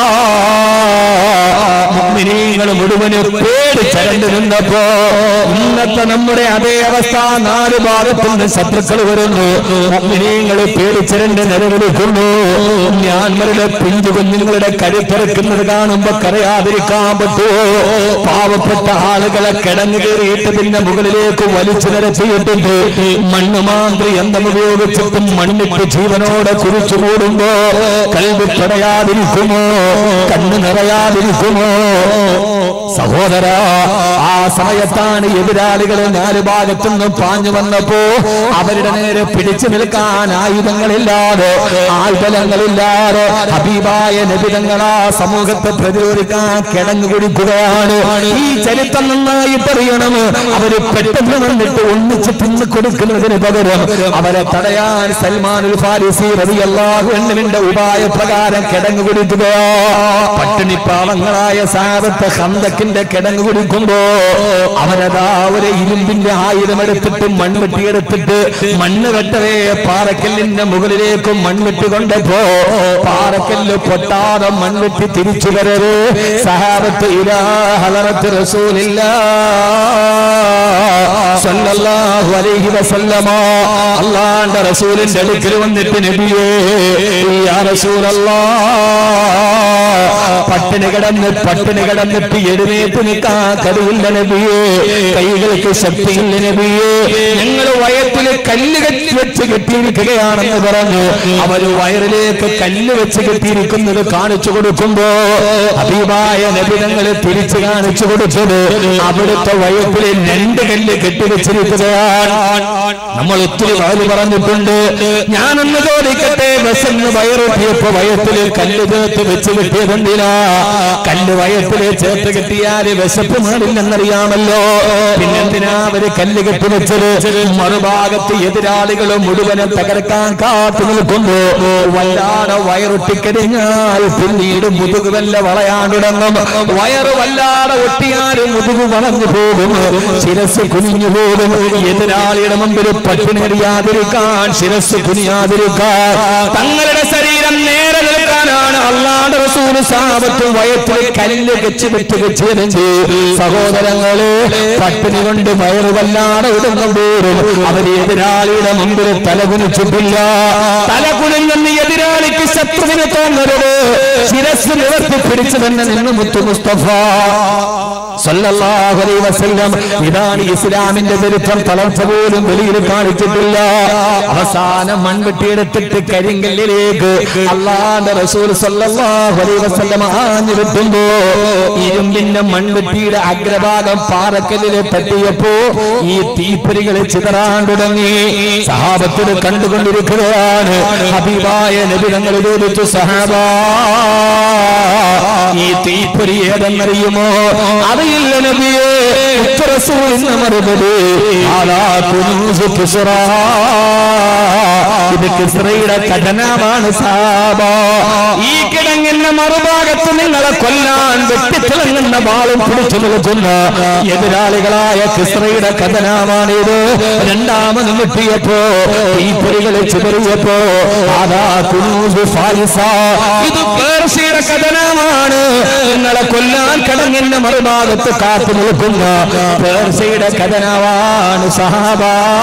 മുഅ്മിനീങ്ങൾ മുഴുവനും പേടിച്ചരണ്ട് നിന്നപ്പോ ഇന്ന ഇന്നത്തെ നമ്മുടെ അതേ അവസ്ഥ നാല് ഭാഗത്തുനിന്ന് ശത്രുക്കൾ വരുന്നു മുഅ്മിനീങ്ങൾ പേടിച്ചരന്റെ നിലവിളിക്കുന്നു ഞാൻമാരുടെ പിഞ്ചു കുഞ്ഞുങ്ങളുടെ കരുത്തിറക്കുന്നത് കാണുമ്പോ കരയാതിരിക്കാൻ പറ്റുമോ പാവപ്പെട്ട ആളുകളെ കിടങ്ങു കയറിയിട്ട് പിന്നെ മുകളിലേക്ക് വലിച്ചു നിരത്തിയിട്ടിട്ട് മണ്ണ് മാന്ത്രി യന്ത്രം ഉപയോഗിച്ചിട്ടും മണ്ണിട്ട് ജീവനോടെ കുറിച്ചു മൂടുമ്പോ കൽവി പടയാതിരിക്കുമോ കണ്ണ് നിറയാതിരിക്കുമോ സഹോദര ആ സമയത്താണ് എതിരാളികൾ നാല് ഭാഗത്തുനിന്നും പാഞ്ഞു വന്നപ്പോ അവരുടെ നേരെ പിടിച്ചു നിൽക്കാൻ ആയുധങ്ങളില്ലാതെ ആയുധങ്ങളില്ലാതെ ഹബീബായ നബിതങ്ങൾ ആ സമൂഹത്തെ പ്രതിരോധിക്കാൻ കിടങ്ങു കുടിക്കുകയാണ് ഈ ചരിത്രം നന്നായി പറയണം അവര് പെട്ടെന്ന് വന്നിട്ട് ഒന്നിച്ച് തിന്നു കൊടുക്കുന്നതിന് പകരം അവരെ തടയാൻ സൽമാനുൽ ഫാരിസി റളിയല്ലാഹു അൻഹുവിന്റെ ഉപായ പ്രകാരം കിടങ്ങു കുടിക്കുകയോ പട്ടിണി പാവങ്ങളായ സാധത്തെ ഹന്തക്കിന്റെ കിടങ്ങു കുടിക്കുമ്പോ അവരതാ ഒരു ഇരുമ്പിന്റെ ആയുധം എടുത്തിട്ട് മൺവെട്ടിയെടുത്തിട്ട് മണ്ണ് വെട്ടവേ പാറക്കല്ലിന്റെ മുകളിലേക്ക് മൺവെട്ടി കൊണ്ടപ്പോ പാറക്കല്ല് പൊട്ടാതെ മൺവെട്ടി തിരിച്ചു വരവ് സഹാബത്ത് ഇലാ ഹലറത്ത് റസൂലില്ല സല്ലല്ലാഹു അലൈഹി വസല്ലമ അള്ളാന്റെ റസൂലിന്റെ അടുക്കൽ വന്നിട്ട് നബിയേ യാ റസൂലല്ലാഹ് പട്ടിണി കിടന്ന് പട്ടിണി കിടന്നിട്ട് എഴുന്നേറ്റ് നിൽക്കാൻ കഴിയില്ല നബിയേ കൈകൾക്ക് ശക്തിയില്ല നബിയേ ഞങ്ങൾ വയറ്റില് കല്ല് കെട്ടി വെച്ച് കെട്ടിയിരിക്കുകയാണെന്ന് പറഞ്ഞു അവര് വയറിലേക്ക് കല്ല് വെച്ച് കെട്ടിയിരിക്കുന്നത് കാണിച്ചു കൊടുക്കുമ്പോ അഭിമായ നബിതങ്ങളെ തിരിച്ചു കാണിച്ചു കൊടുത്തത് അവിടുത്തെ വയറ്റില് രണ്ട് കല്ല് കെട്ടിവെച്ചിരിക്കുകയാണ് നമ്മൾ ഒത്തിരി വാല് പറഞ്ഞിട്ടുണ്ട് ഞാനൊന്ന് ചോദിക്കട്ടെ വിശന്ന് വയറൊട്ടിയപ്പോ വയറ്റില് കല്ല് ചേർത്ത് വെച്ച് കെട്ടിയതെന്തിനാ കല്ല് വയറ്റില് ചേർത്ത് കെട്ടിയാല് വിശപ്പ് മാറില്ലെന്നറിയാമല്ലോ പിന്നെന്തിനാ അവര് കല്ല് കെട്ടിവെച്ചത് മറുഭാഗത്ത് എതിരാളികൾ മുഴുവനും തകർക്കാൻ കാത്തു നിൽക്കുമ്പോ വല്ലാതെ വയറൊട്ടിക്കഴിഞ്ഞാൽ പിന്നീട് മുതുക് വല്ല വളയാണ്ടിടങ്ങും വയറ് വല്ലാതെ ഒട്ടിയാൽ മുതുക് വളഞ്ഞു പോകും ശിരസ് കുനിഞ്ഞു പോകും എതിരാളിയുടെ മുമ്പിൽ പട്ടിണി അറിയാതിരിക്കാൻ ശിരസ് കുനിയാതിരിക്കാൻ തങ്ങളുടെ ശരീരം നേരെ നിൽക്കാനാണ് അള്ളാണ്ട് റസൂല് സാപത്തും വയറ്റിൽ കല്ല് വെച്ച് വെച്ച് വെച്ചതെങ്കിൽ സഹോദരങ്ങള് പട്ടിണി കൊണ്ട് വയറ് വല്ലാതെ ഇടുമ്പോഴും അവർ എതിരാളിയുടെ മുമ്പിൽ തല കുനിച്ചിട്ടില്ല തല കുനിഞ്ഞെന്ന് എതിരാളിക്ക് ശത്രുവിന് തോന്നരുത് ശിരസ് നിവർത്തി പിടിച്ചു തന്നെ നിന്ന് മുത്തു മുസ്തഫ സല്ലല്ലാഹു അലൈഹി വസല്ലം ഇതാണ് ഇസ്ലാമിന്റെ ചരിത്രം തളർച്ച പോലും വെളിയിൽ കാണിച്ചിട്ടില്ല അവസാനം മൺവെട്ടിയെടുത്തിട്ട് കരിങ്കല്ലിലേക്ക് അള്ളാന്റെ റസൂൽ സല്ലല്ലാഹു അലൈഹി വസല്ലം ആഞ്ഞു വെട്ടുമ്പോ ഇരുമ്പിന്റെ മൺവെട്ടിയുടെ അഗ്രഭാഗം പാറക്കല്ലിലെ തട്ടിയപ്പോ ഈ തീപ്പൊരികളെ ചിതറാൻ തുടങ്ങി സഹാബത്തോട് കണ്ടുകൊണ്ടിരിക്കുകയാണ് ഹബീബായ നബി തങ്ങൾ ചോദിച്ചു സഹാബാ ഈ തീപ്പൊരി ഏതെന്നറിയുമോ അറിയില്ല നബിയേ ഉത്തരസൂരിന് മറുപടി ആലാ കുനൂസ് കിസ്റ. ഇത് കിസ്രയുടെ കഥനമാണ് സാബ ഈ കിടങ്ങിന്റെ മറുഭാഗത്ത് നിങ്ങളെ കൊല്ലാൻ വെട്ടിത്തിളങ്ങുന്ന ബാളും പിടിച്ചു നിൽക്കുന്ന എതിരാളികളായ കിസ്രയുടെ കഥനമാണിത് രണ്ടാമത് മുട്ടിയപ്പോ തീപ്പൊരികളെ ചിതറിയപ്പോ ആദാ കുനൂസ് ഫാരിസ ഇത് പേർഷ്യയുടെ കഥനമാണ് നിങ്ങളെ കൊല്ലാൻ കിടങ്ങിന്റെ മറുഭാഗത്ത് കാത്തു നിൽക്കുന്ന പേർഷ്യയുടെ കഥനമാണ് സഹാബ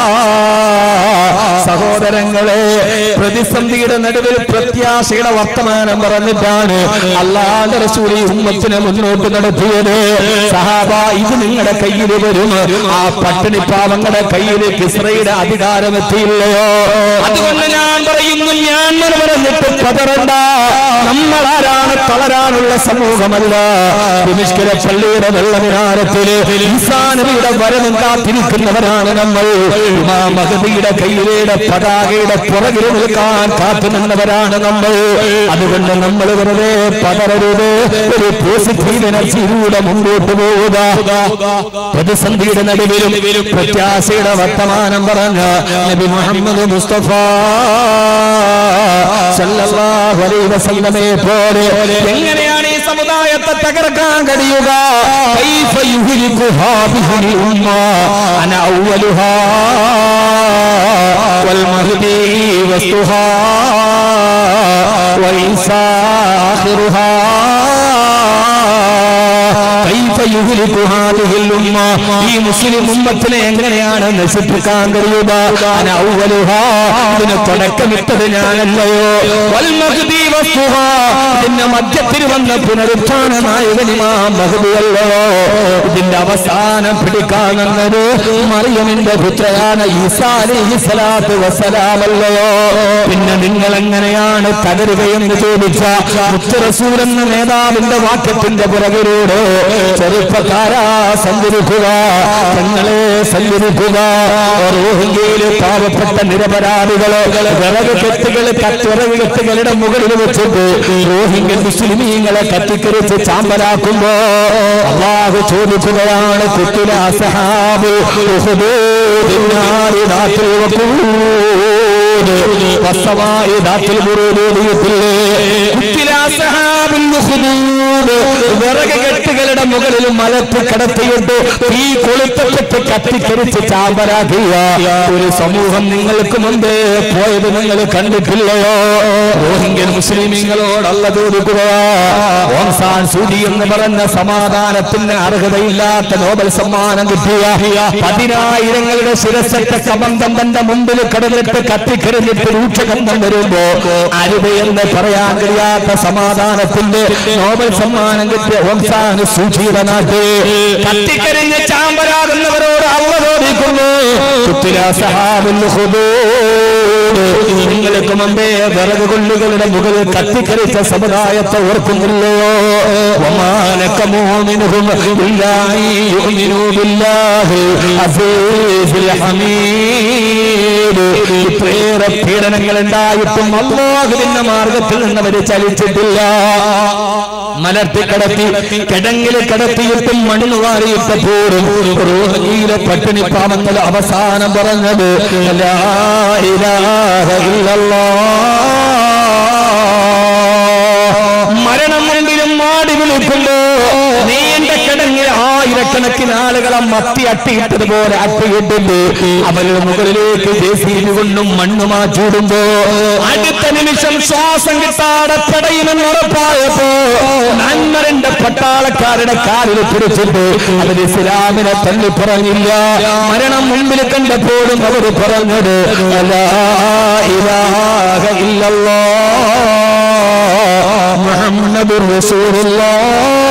സഹോദരങ്ങളെ പ്രതിസന്ധിയുടെ നടുവിൽ പ്രത്യാശയുടെ വർത്തമാനം പറഞ്ഞിട്ടാണ് അള്ളാന്റെ റസൂലി ഉമ്മത്തിനെ മുന്നോട്ട് നടത്തിയത് സഹാബ ഇത് നിങ്ങളുടെ കയ്യിൽ വരും ആ പട്ടിണി പാവങ്ങളുടെ കയ്യിൽ കിസ്രയുടെ അധികാരം എത്തിയില്ലയോ അതുകൊണ്ട് ഞാൻ പറയുന്നു ഞാൻ പറഞ്ഞിട്ട് പതറണ്ട നമ്മൾ ആരാണ് തളരാനുള്ള സമൂഹമല്ല വിമിഷ്കര പള്ളിയുടെ വെള്ളമിനാരത്തില് ഈസാനബിയുടെ വരവും കാത്തിരിക്കുന്നവരാണ് നമ്മൾ ഇമാം മഹദിയുടെ കയ്യിലെ പതാകയുടെ പുറകിൽ നിൽക്കാൻ കാത്തു നിന്നവരാണ് നമ്മൾ അതുകൊണ്ട് നമ്മൾ വെറുതെ പതറരുത് ഒരു പോസിറ്റീവ് എനർജിയിലൂടെ മുമ്പോട്ട് പോവുക പ്രതിസന്ധിയുടെ നടുവിലും പ്രത്യാശയുടെ വർത്തമാനം പറഞ്ഞ നബി മുഹമ്മദ് മുസ്തഫ സല്ലല്ലാഹു അലൈഹി വസല്ലമയെ പോലെ എങ്ങനെയാണ് ഈ സമുദായത്തെ തകർക്കാൻ കഴിയുക കൈഫ യുഹ്ലികു ഹാദിഹിൽ ഉമ്മ അന അവ്വലുഹാ വൽ മഹ്ദി വസ്തുഹാ وعيسى آخرها كيف യുഹ്ലികു ഹാദിഹിൽ ഉമ്മ ഈ മുസ്ലിം ഉമ്മത്തിനെ എങ്ങനെയാണ് നശിപ്പിക്കാൻ കഴിയുക അന അവ്വലുഹാ ഇതിന് തുടക്കമിട്ടത് ഞാനല്ലയോ വൽ മഹ്ദി വസ്തുഹാ ഇതിന്റെ മധ്യത്തിൽ വന്ന പുനരുത്ഥാന നായകനിമാ മഹദിയല്ലയോ ഇതിന്റെ അവസാനം പിടിക്കാനെന്നത് മറിയമിന്റെ പുത്രയാണ് ഈസാ അലൈഹി സ്വലാത്തു വസ്സലാമല്ലയോ പിന്നെ നിങ്ങൾ എങ്ങനെയാണ് തകരുകയെന്ന് ചോദിച്ച മുത്തറസൂൽ എന്ന നേതാവിന്റെ വാക്യത്തിന്റെ പുറകിലൂടെ ചെറുപ്പക്കാരാ സഞ്ചരിക്കുക തങ്ങളെ സഞ്ചരിക്കുക റോഹിംഗ്യയിലെ പാവപ്പെട്ട നിരപരാധികള് വിറക് കെട്ടുകൾ കത്തിറക് കെട്ടുകളുടെ മുകളിൽ വെച്ചിട്ട് റോഹിംഗ്യൻ മുസ്ലിമീങ്ങളെ കത്തിക്കരിച്ച് ചാമ്പലാക്കുമ്പോ അള്ളാഹു ചോദിക്കുകയാണ് കുത്തില സഹാബ് വസ്സമായി ദാത്തിൽ മുറിയിലൂടിയിട്ടില്ലേ കുത്തില സഹാബിൽ വിറക് കെട്ടുകളുടെ മുകളിൽ മലത്ത് കിടത്തിയിട്ട് ഈ കൊളുത്തപ്പെട്ട് കത്തിക്കരിച്ച് ചാമ്പരാക്കിയ ഒരു സമൂഹം നിങ്ങൾക്ക് മുമ്പേ പോയത് നിങ്ങൾ കണ്ടിട്ടില്ലയോ റോഹിംഗ്യൻ മുസ്ലിമീങ്ങളോടല്ല ചോദിക്കുകയാ ഓംസാൻ സൂചി എന്ന് പറഞ്ഞ സമാധാനത്തിന് അർഹതയില്ലാത്ത നോബൽ സമ്മാനം കിട്ടിയ പതിനായിരങ്ങളുടെ ശിരസറ്റ കബന്ധം തന്റെ മുമ്പിൽ കിടന്നിട്ട് കത്തിക്കരിഞ്ഞിട്ട് രൂക്ഷഗന്ധം വരുമ്പോ അരുത് എന്ന് പറയാൻ കഴിയാത്ത സമാധാനത്തിന്റെ നോബൽ സമ്മാനം കിട്ടിയ ഓംസാൻ സൂചിയുടെ നാട്ടിൽ കത്തിക്കരിഞ്ഞ് ചാമ്പരാകുന്നവരോട് അവ ചോദിക്കുന്നു കുത്തില സഹാബുൽ നിങ്ങൾക്ക് മുമ്പേ വിറക് കൊള്ളുകളുടെ മുകളിൽ കത്തിക്കരിച്ച സമുദായത്തെ ഓർക്കുന്നില്ലയോ ومالك مؤمنهم إلا أن يؤمنوا بالله عزيز الحميد ഇത്രയേറെ പീഡനങ്ങൾ ഉണ്ടായിട്ടും അള്ളാഹുവിന്റെ മാർഗത്തിൽ നിന്ന് അവർ ചലിച്ചിട്ടില്ല മലർത്തി കടത്തി കിടങ്ങിൽ കിടത്തിയിട്ടും മണ്ണ് വാരിയിട്ടപ്പോഴും റോഹിയിലെ പട്ടിണി പാവങ്ങൾ അവസാനം പറഞ്ഞത് ലാ ഇലാഹ ഇല്ലല്ലാഹ്. മരണം മുമ്പിലും മാടി വിളിക്കുമ്പോ നീണ്ട കിടങ്ങിൽ ആയിരക്കണക്കിന് ആളുകളെ മത്തി അട്ടിയിട്ടതുപോലെ അട്ടിയിട്ടുണ്ട് അവരുടെ മുകളിലേക്ക് ജേസീബി കൊണ്ടും മണ്ണ് മാറ്റിയിടുമ്പോ അടുത്ത നിമിഷം ശ്വാസം കിട്ടാതെ പെടയുമെന്ന് ഉറപ്പായപ്പോ നന്മരന്റെ പട്ടാളക്കാരുടെ കാലിൽ പിടിച്ചിട്ട് അവർ ഇസ്ലാമിനെ തള്ളി പറഞ്ഞില്ല മരണം മുമ്പിൽ കണ്ടപ്പോഴും അവർ പറഞ്ഞത് "ലാ ഇലാഹ ഇല്ലല്ലാഹ് മുഹമ്മദുർ റസൂലുള്ളാഹ്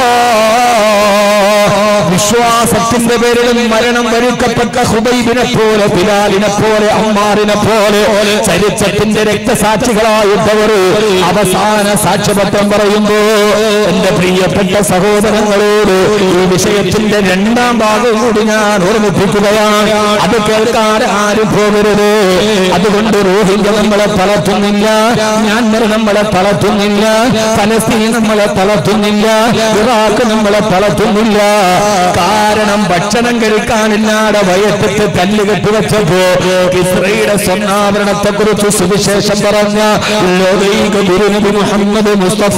വിശ്വാസത്തിന്റെ പേരിലും മരണം വരുക്കപ്പെട്ട ഹുബൈബിനെ പോലെ ബിലാലിനെ പോലെ അമ്മാറിനെ പോലെ ചരിത്രത്തിന്റെ രക്തസാക്ഷികളായിട്ടവർ അവസാന സാക്ഷ്യപത്രം പറയുമ്പോ എന്റെ പ്രിയപ്പെട്ട സഹോദരങ്ങളോട് ഈ വിഷയത്തിന്റെ രണ്ടാം ഭാഗം കൂടി ഞാൻ ഓർമ്മിപ്പിക്കുകയാണ് അത് കേൾക്കാൻ ആരും പോകരുത് അതുകൊണ്ട് റോഹിംഗ്യ നമ്മളെ തളർത്തുന്നില്ല മ്യാൻമർ നമ്മളെ തളർത്തുന്നില്ല പലസ്തീൻ നമ്മളെ തളർത്തുന്നില്ല ഇറാഖ് നമ്മളെ തളർത്തുന്നില്ല കാരണം ഭക്ഷണം കഴിക്കാനില്ലാതെ വയറ്റത്ത് കല്ല് കെട്ടിവെച്ചപ്പോ ഇസ്രയുടെ സ്വർണ്ണാഭരണത്തെ കുറിച്ച് സുവിശേഷം പറഞ്ഞ ലോകൈക ഗുരുനബി മുഹമ്മദ് മുസ്തഫ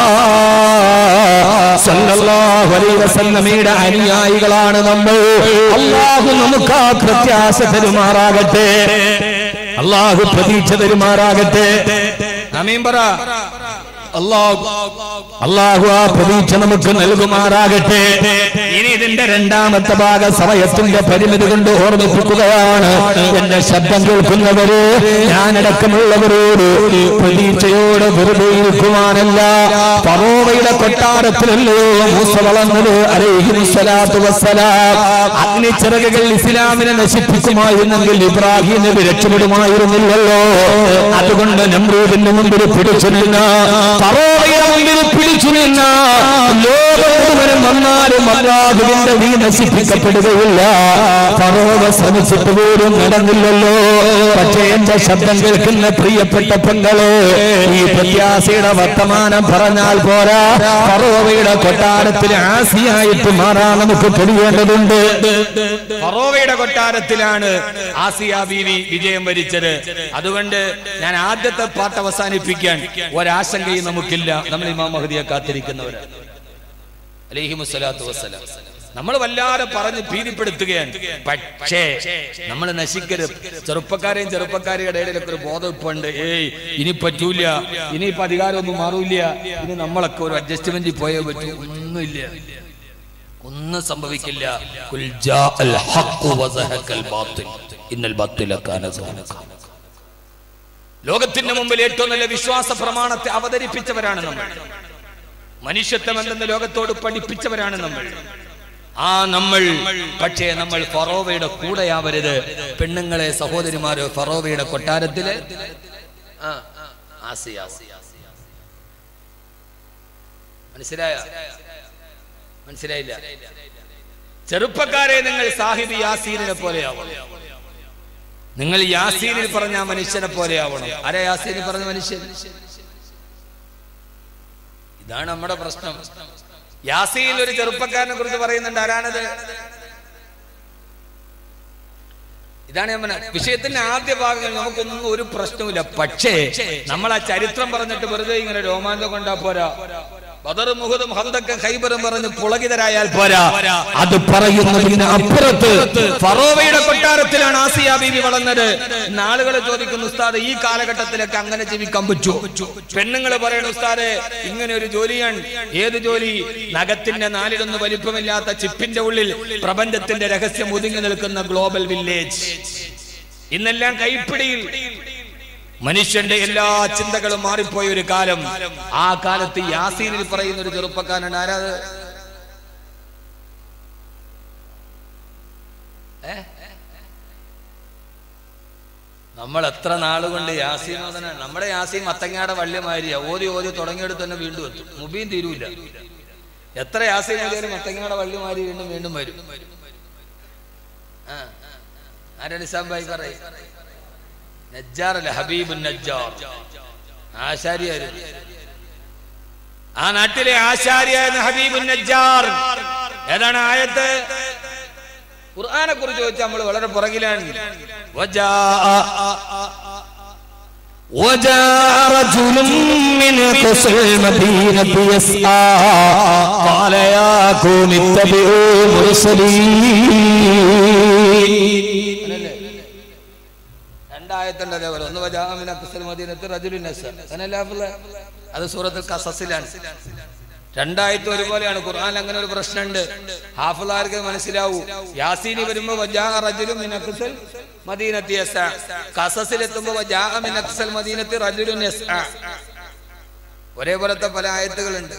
സല്ലല്ലാഹു അലൈഹി വസല്ലമയുടെ അനുയായികളാണ് നമ്മൾ അള്ളാഹു നമുക്ക് ആ പ്രത്യാശ തരുമാറാകട്ടെ അള്ളാഹു പ്രതീക്ഷ തരുമാറാകട്ടെ അമീൻ പറ അള്ളാഹു അള്ളാഹു ആ പ്രതീക്ഷ നമുക്ക് നൽകുമാറാകട്ടെ ഇനി ഇതിന്റെ രണ്ടാമത്തെ ഭാഗ സമയത്തിന്റെ പരിമിതി കൊണ്ട് ഓർമ്മിപ്പിക്കുകയാണ് എന്റെ ശബ്ദം കേൾക്കുന്നവര് ഞാനടക്കമുള്ളവരോട് പ്രതീക്ഷയോടെ വെറുതെ ഇരിക്കുവാനല്ല പറോവയുടെ കൊട്ടാരത്തിലല്ലോ മൂസ വളർന്നത് അലൈഹി സ്വലാത്തു വസ്സലാം അഗ്നിച്ചിറകുകൾ ഇസ്ലാമിനെ നശിപ്പിക്കുമായിരുന്നെങ്കിൽ ഇബ്രാഹിം നബി രക്ഷപ്പെടുമായിരുന്നില്ലല്ലോ അതുകൊണ്ട് നമ്രൂദിന്റെ മുമ്പിൽ പിടിച്ചു നിന്ന പറോവയുടെ മുമ്പിൽ പിടിച്ചു നിന്ന ലോകം മുഴുവനും വന്നാലും അല്ലാഹുവിന്റെ നീ നശിപ്പിക്കപ്പെടുകയില്ല പറോവ ശ്രമിച്ചിട്ട് പോലും നടന്നില്ലല്ലോ പക്ഷേ എന്റെ ശബ്ദം കേൾക്കുന്ന പ്രിയപ്പെട്ട പെങ്ങളെ ഈ പ്രത്യാശയുടെ വർത്തമാനം പറഞ്ഞാൽ പോരാ പറോവയുടെ കൊട്ടാരത്തിൽ ആസിയായിട്ട് മാറാൻ നമുക്ക് കഴിയേണ്ടതുണ്ട് ഫറോവയുടെ കൊട്ടാരത്തിലാണ് ആസിയ ബീവി വിജയം വരിച്ചത് അതുകൊണ്ട് ഞാൻ ആദ്യത്തെ പാട്ട് അവസാനിപ്പിക്കാൻ ഒരാശങ്കയും നമുക്കില്ല നമ്മൾ ഇമാം മഹദിയെ കാത്തിരിക്കുന്നവര് അലൈഹിമുസ്സലാത്തു വസ്സലാം നമ്മൾ വല്ലാതെ പറഞ്ഞ് ഭീതിപ്പെടുത്തുകയാണ് പക്ഷേ നമ്മൾ നശിക്കരുത് ചെറുപ്പക്കാരെയും ചെറുപ്പക്കാരുടെ ഇടയിലൊക്കെ ഒരു ബോധം ഇപ്പൊ ഉണ്ട് ഏയ് ഇനി പറ്റൂല ഇനിയിപ്പോ അധികാരമൊന്നും മാറൂല ഇനി നമ്മളൊക്കെ ഒരു അഡ്ജസ്റ്റ്മെന്റിൽ പോയേ പറ്റൂ ഒന്നുമില്ല ഒന്നും സംഭവിക്കില്ല കുൽ ജാഅൽ ഹഖ് വസഹഖൽ ബാത്തിൽ ഇന്നൽ ബാത്തില കാന സഹൂഖ. ലോകത്തിന്റെ മുമ്പിൽ ഏറ്റവും നല്ല വിശ്വാസ പ്രമാണത്തെ അവതരിപ്പിച്ചവരാണ് നമ്മൾ മനുഷ്യത്വം എന്തെന്ന് ലോകത്തോട് പഠിപ്പിച്ചവരാണ് നമ്മൾ ആ നമ്മൾ പക്ഷേ നമ്മൾ ഫറോവയുടെ കൂടെയാവരുത് പെണ്ണുങ്ങളെ സഹോദരിമാരോ ഫറോവയുടെ കൊട്ടാരത്തില് ആ, ആസി, ആസി, ആസി. മനസ്സിലായ മനസ്സിലായില്ല ചെറുപ്പക്കാരെ നിങ്ങൾ സാഹിബ് യാസീനിനെ പോലെയാവണം നിങ്ങൾ യാസീനിൽ പറഞ്ഞ ആ മനുഷ്യനെ പോലെയാവണം ആരാ യാസീനിൽ പറഞ്ഞ മനുഷ്യൻ ഇതാണ് നമ്മുടെ പ്രശ്നം യാസീൽ ഒരു ചെറുപ്പക്കാരനെ കുറിച്ച് പറയുന്നുണ്ട് ആരാണത് ഇതാണ് ഞാൻ പറഞ്ഞത് വിഷയത്തിന്റെ ആദ്യ ഭാഗങ്ങൾ നമുക്കൊന്നും ഒരു പ്രശ്നവുമില്ല പക്ഷേ നമ്മൾ ആ ചരിത്രം പറഞ്ഞിട്ട് വെറുതെ ഇങ്ങനെ രോമാഞ്ചം കൊണ്ടാ പോരാ ബദറും മുഹദും ഹന്തക്കും ഹൈബറും പറഞ്ഞ് പുളകിതരായാൽ പോരാ അത് പറയുന്നതിന് അപ്പുറത്ത് ഫറോവയുടെ കൊട്ടാരത്തിലാണ് ആസിയ ബീവി വളർന്നത് നാളുകൾ ചോദിക്കുന്നു ഉസ്താദ് ഈ കാലഘട്ടത്തിലൊക്കെ അങ്ങനെ ജീവിക്കാൻ പറ്റുമോ പെണ്ണുങ്ങൾ പറയുന്നു ഉസ്താദ് ഇങ്ങനെ ഒരു ജോലിയാണ് ഏത് ജോലി നഖത്തിന്റെ നാലിലൊന്ന് വലിപ്പമില്ലാത്ത ചിപ്പിന്റെ ഉള്ളിൽ പ്രപഞ്ചത്തിന്റെ രഹസ്യം ഒതുങ്ങി നിൽക്കുന്ന ഗ്ലോബൽ വില്ലേജ് ഇന്നെല്ലാം കൈപ്പിടിയിൽ മനുഷ്യന്റെ എല്ലാ ചിന്തകളും മാറിപ്പോയ ഒരു കാലം ആ കാലത്ത് യാസീനിൽ പറയുന്ന ഒരു ചെറുപ്പക്കാരൻ ആരാത് ഏ? നമ്മൾ എത്ര നാളുകൊണ്ട് യാസീൻ ഓതന നമ്മുടെ യാസീൻ മത്തങ്ങാടെ വള്ളിമാരിയാ ഓതി ഓതി തുടങ്ങിയെടുത്ത് തന്നെ വീണ്ടും എത്തും മുബീൻ തീരൂല എത്ര യാസീൻ ഓതിയാലും മത്തങ്ങാടെ വള്ളിമാരി വീണ്ടും വീണ്ടും വരും ആ ആരാ നിസാം ഭായി പറയും നജ്ജാർ അല്ല ഹബീബ് നജ്ജാർ ആശാരിയായിരുന്നു ആ നാട്ടിലെ ആശാരിയായിരുന്ന ഹബീബ് നജ്ജാർ ഏതാണ് ആയത്ത് ഖുർആനെ കുറിച്ച് ചോദിച്ചാൽ നമ്മൾ വളരെ പുറകിലാണ് വജാഅ وجاء رجل من قصر المدينة يسعى قال يا قوم اتبعوا مرسلين രണ്ടായത്തുണ്ട് അതേപോലെ ഒന്ന് വജാഅമിന ഖുസ്ൽ മദീനത്ത് റജുലുൻ നസർ അങ്ങനല്ലേ ഹാഫിള്? അത് സൂറത്തുൽ ഖസസിലാണ് രണ്ടായത്തും ഒരുപോലെയാണ് ഖുർആൻ അങ്ങനെ ഒരു പ്രശ്നമുണ്ട് ഹാഫിളാർക്ക് മനസ്സിലാവൂ യാസീനി വരുമ്പോ വജാഅ റജുലുൻ മിൻ അഖ്സൽ മദീനത്തി യസ്അ ഖസസിൽ എത്തുമ്പോ വജാഅ മിൻ അഖ്സൽ മദീനത്തി റജുലുൻ യസ്അ ഒരേപോലത്തെ പല ആയത്തുകളുണ്ട്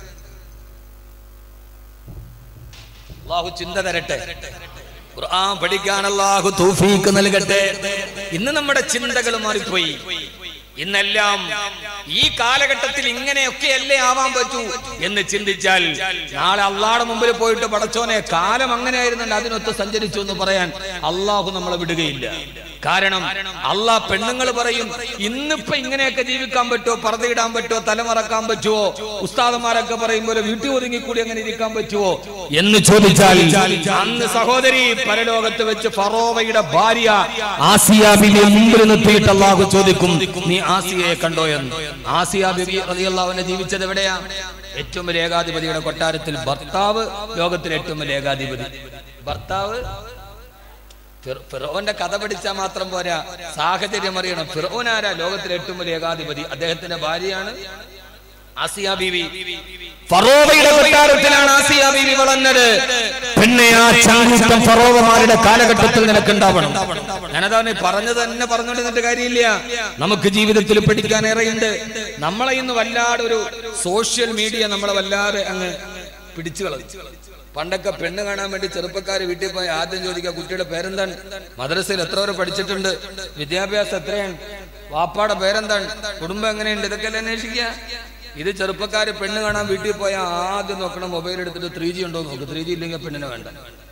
അള്ളാഹു ചിന്ത തരട്ടെ ഖുർആൻ പഠിക്കാൻ അള്ളാഹു തൗഫീക്ക് നൽകട്ടെ ഇന്ന് നമ്മുടെ ചിന്തകൾ മാറിപ്പോയി ഇന്നെല്ലാം ഈ കാലഘട്ടത്തിൽ ഇങ്ങനെയൊക്കെയല്ലേ ആവാൻ പറ്റൂ എന്ന് ചിന്തിച്ചാൽ നാളെ അള്ളാഹുടെ മുമ്പിൽ പോയിട്ട് പടച്ചോനെ കാലം അങ്ങനെയായിരുന്നുണ്ട് അതിനൊത്ത് സഞ്ചരിച്ചു എന്ന് പറയാൻ അള്ളാഹു നമ്മളെ വിടുകയില്ല കാരണം അള്ളാഹ് പെണ്ണുങ്ങൾ പറയും ഇന്നിപ്പോ ഇങ്ങനെയൊക്കെ ജീവിക്കാൻ പറ്റുമോ പറതയിടാൻ പറ്റുമോ തലമറക്കാൻ പറ്റുമോ ഉസ്താദന്മാരൊക്കെ പറയും പോലെ വീട്ടിൽ ഒതുങ്ങി കൂടി അങ്ങനെ ഇരിക്കാൻ പറ്റുമോ എന്ന് ചോദിച്ചാൽ അന്ന് സഹോദരി പരലോകത്ത് വെച്ച് ഫറോവയുടെ ഭാര്യ ആസിയ ബിബിയെ മുമ്പിൽ നിർത്തിയിട്ട് അള്ളാഹു ചോദിക്കും നീ ആസിയയെ കണ്ടോ എന്ന് ആസിയ ബിബി റളിയല്ലാഹുവിനെ ജീവിച്ചത് എവിടെയാ ഏറ്റവും വലിയ ഏകാധിപതിയുടെ കൊട്ടാരത്തിൽ ഭർത്താവ് ലോകത്തിലെ ഏറ്റവും വലിയ ഏകാധിപതി ഭർത്താവ് ഫിർ- ഫിറോന്റെ കഥ പഠിച്ചാൽ മാത്രം പോരാ സാഹചര്യം അറിയണം ഫിറോൻ ആരാ ലോകത്തിലെ ഏറ്റവും വലിയ ഏകാധിപതി അദ്ദേഹത്തിന്റെ ഭാര്യയാണ് ആസിയ ബീവി ഫറോവയുടെ കൊട്ടാരത്തിലാണ് ആസിയ ബീവി വളർന്നത് പിന്നെ ആ ചാരിത്രം ഫറോവമാരുടെ കാലഘട്ടത്തിൽ നിനക്കുണ്ടാവണം ഞാനതാണ് പറഞ്ഞത് തന്നെ പറഞ്ഞുകൊണ്ടിരുന്നിട്ട് കാര്യമില്ല നമുക്ക് ജീവിതത്തിൽ പഠിക്കാൻ ഏറെയുണ്ട് നമ്മളെ ഇന്ന് വല്ലാതെ ഒരു സോഷ്യൽ മീഡിയ നമ്മളെ വല്ലാതെ അങ്ങ് പിടിച്ചു കളഞ്ഞു പണ്ടൊക്കെ പെണ്ണ് കാണാൻ വേണ്ടി ചെറുപ്പക്കാർ വീട്ടിൽ പോയി ആദ്യം ചോദിക്കുക കുട്ടിയുടെ പേരെന്താണ് മദ്രസയിൽ എത്ര വരെ പഠിച്ചിട്ടുണ്ട് വിദ്യാഭ്യാസം എത്രയാണ് വാപ്പാടെ പേരെന്താണ് കുടുംബം എങ്ങനെയുണ്ട് ഇതൊക്കെ അല്ലേ അന്വേഷിക്കുക ഇത് ചെറുപ്പക്കാര് പെണ്ണ് കാണാൻ വീട്ടിൽ പോയാൽ ആദ്യം നോക്കണം മൊബൈൽ എടുത്തിട്ട് ത്രീ ജി ഉണ്ടോ എന്ന് നോക്കും ത്രീ ജി ഇല്ലെങ്കിൽ പെണ്ണിനെ വേണ്ട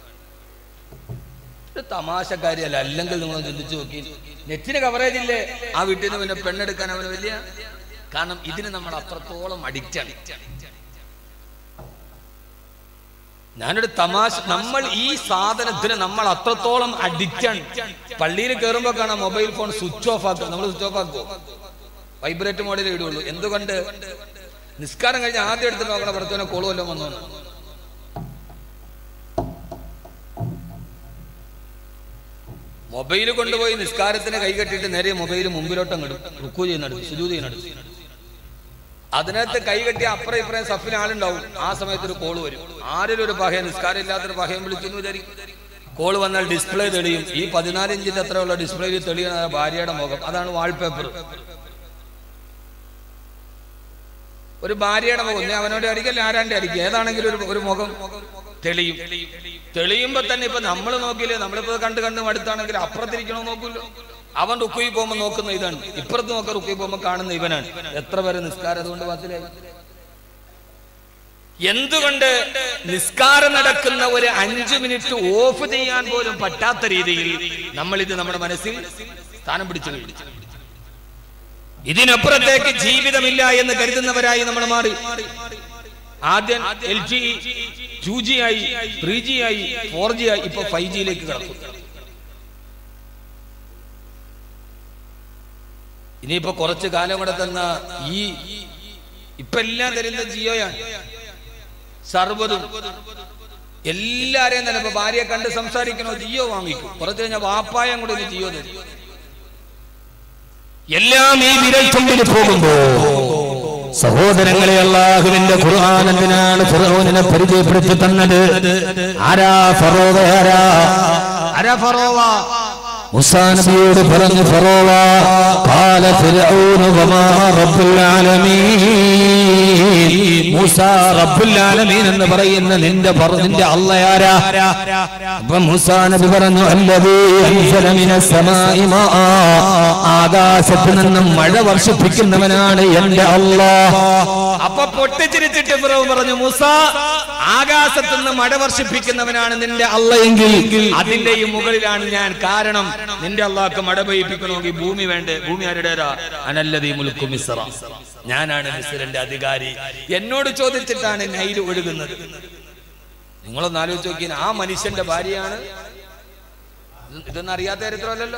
ഒരു തമാശക്കാരിയല്ല അല്ലെങ്കിൽ നിങ്ങൾ ചിന്തിച്ചു നോക്കി നെറ്റിന് കവറേജ് ഇല്ലേ ആ വീട്ടിൽ നിന്ന് പിന്നെ പെണ്ണെടുക്കാൻ അവന് വലിയ കാരണം ഇതിന് നമ്മൾ അത്രത്തോളം അഡിക്റ്റാണ് ഞാനൊരു തമാശ നമ്മൾ ഈ സാധനത്തിന് നമ്മൾ അത്രത്തോളം അഡിക്റ്റാണ് പള്ളിയിൽ കയറുമ്പോൾ കാണാം മൊബൈൽ ഫോൺ സ്വിച്ച് ഓഫ് ആക്കുക നമ്മൾ സ്വിച്ച് ഓഫ് ആക്കുമോ വൈബ്രേറ്റ് മോഡിൽ ഇടുള്ളൂ എന്തുകൊണ്ട് നിസ്കാരം കഴിഞ്ഞ് ആദ്യം എടുത്ത് നോക്കണ പുറത്തുവിനെ കോള് വല്ലതും വന്നു മൊബൈൽ കൊണ്ടുപോയി നിസ്കാരത്തിന് കൈ കെട്ടിയിട്ട് നേരെ മൊബൈൽ മുമ്പിലോട്ട് അങ്ങോട്ട് റുക്കു ചെയ്യുന്നിടത്ത് സുജൂത് ചെയ്യുന്നിടത്ത് അതിനകത്ത് കൈകെട്ടി അപ്പുറം ഇപ്പുറം സഫിന് ആളുണ്ടാവും ആ സമയത്ത് ഒരു കോള് വരും ആരെങ്കിലും ഒരു പഹയൻ നിസ്കാരം ഇല്ലാത്തൊരു പഹയൻ വിളിക്കുന്നു വിചാരിക്കും കോള് വന്നാൽ ഡിസ്പ്ലേ തെളിയും ഈ പതിനാല് ഇഞ്ചിന്റെ അത്രയുള്ള ഡിസ്പ്ലേയിൽ തെളിയുന്ന ഭാര്യയുടെ മുഖം അതാണ് വാൾപേപ്പർ ഒരു ഭാര്യയുടെ മുഖം ഞാൻ അവനോട് അടിക്കല്ല ആരാന്റെ അടിക്കുക ഏതാണെങ്കിലും ഒരു ഒരു മുഖം തെളിയും തെളിയുമ്പോ തന്നെ ഇപ്പൊ നമ്മൾ നോക്കിയില്ലേ നമ്മളിപ്പോ കണ്ട് കണ്ട് മടുത്താണെങ്കിൽ അപ്പുറത്തിരിക്കണോ നോക്കൂല്ലോ അവൻ റുക്കുയി പോകുമ്പോ നോക്കുന്ന ഇതാണ് ഇപ്പുറത്ത് നോക്ക റുക്കുയി പോകുമ്പോ കാണുന്ന ഇവനാണ് എത്ര പേര് നിസ്കാരം അതുകൊണ്ട് പത്തിലായി എന്തുകൊണ്ട് നിസ്കാരം നടക്കുന്ന ഒരു അഞ്ചു മിനിറ്റ് ഓഫ് ചെയ്യാൻ പോലും പറ്റാത്ത രീതിയിൽ നമ്മൾ ഇത് നമ്മുടെ മനസ്സിൽ സ്ഥാനം പിടിച്ചു കഴിഞ്ഞു ഇതിനപ്പുറത്തേക്ക് ജീവിതമില്ല എന്ന് കരുതുന്നവരായി നമ്മൾ മാറി ആദ്യം എൽ ജി ടു ജി ആയി ത്രീ ജി ആയി ഫോർ ജി ആയി ഇപ്പൊ ഫൈവ് ജിയിലേക്ക് കടക്കും ഇനിയിപ്പോ കുറച്ചു കാലം കൂടെ തന്ന ഈ ഇപ്പൊ എല്ലാം തരുന്ന ജിയോയാണ് സർവ്വതും എല്ലാരെയും തന്നെ ഇപ്പൊ ഭാര്യയെ കണ്ട് സംസാരിക്കണോ ജിയോ വാങ്ങിക്കും കുറച്ച് കഴിഞ്ഞാൽ വാപ്പായം കൂടെ ഇനി ജിയോ തരും എല്ലാം ഈ വിരൽ തുമ്പിൽ പോകുമ്പോ സഹോദരങ്ങളെ അള്ളാഹുവിന്റെ ഖുർആൻ എന്തിനാണ് ഫിറോനിനെ പരിചയപ്പെടുത്തി തന്നത് ആരാ ഫറോവ ആരാ ആരാ ഫറോവ മുസാ നബിയോട് പറഞ്ഞു ഫറോവ قال فرعون وما رب العالمين മൂസാ റബ്ബുൽ ആലമീൻ എന്ന് പറയുന്ന നിന്റെ പറ- നിന്റെ അള്ളയാരാ അപ്പൊ മൂസാ നബി പറഞ്ഞു അല്ലതീ അൻസല മിനസ് സമാഇ മാഅ. ആകാശത്ത് നിന്നും മഴ വർഷിപ്പിക്കുന്നവനാണ് എന്റെ അള്ളാഹ് അപ്പൊ പൊട്ടിച്ചിരിച്ചിട്ട് ഫിറോൻ പറഞ്ഞു മൂസ ആകാശത്ത് നിന്ന് മഴ വർഷിപ്പിക്കുന്നവനാണ് നിന്റെ അള്ളയെങ്കിൽ അതിന്റെയും മുകളിലാണ് ഞാൻ കാരണം നിന്റെ അള്ളാഹ്ക്ക് മഴ പെയ്യിപ്പിക്കണമെങ്കിൽ ഭൂമി വേണ്ടേ ഭൂമി ആരുടേതാ അനല്ലതീ മുൽക്കു മിസ്ര ഞാനാണ് മിസ്രന്റെ അധികാരി എന്നോട് ചോദിച്ചിട്ടാണ് നൈല് ഒഴുകുന്നത് നിങ്ങളൊന്ന് ആലോചിച്ച് നോക്കിയാൽ ആ മനുഷ്യന്റെ ഭാര്യയാണ് ഇത് ഇതൊന്നും അറിയാത്ത ചരിത്രമല്ലല്ലോ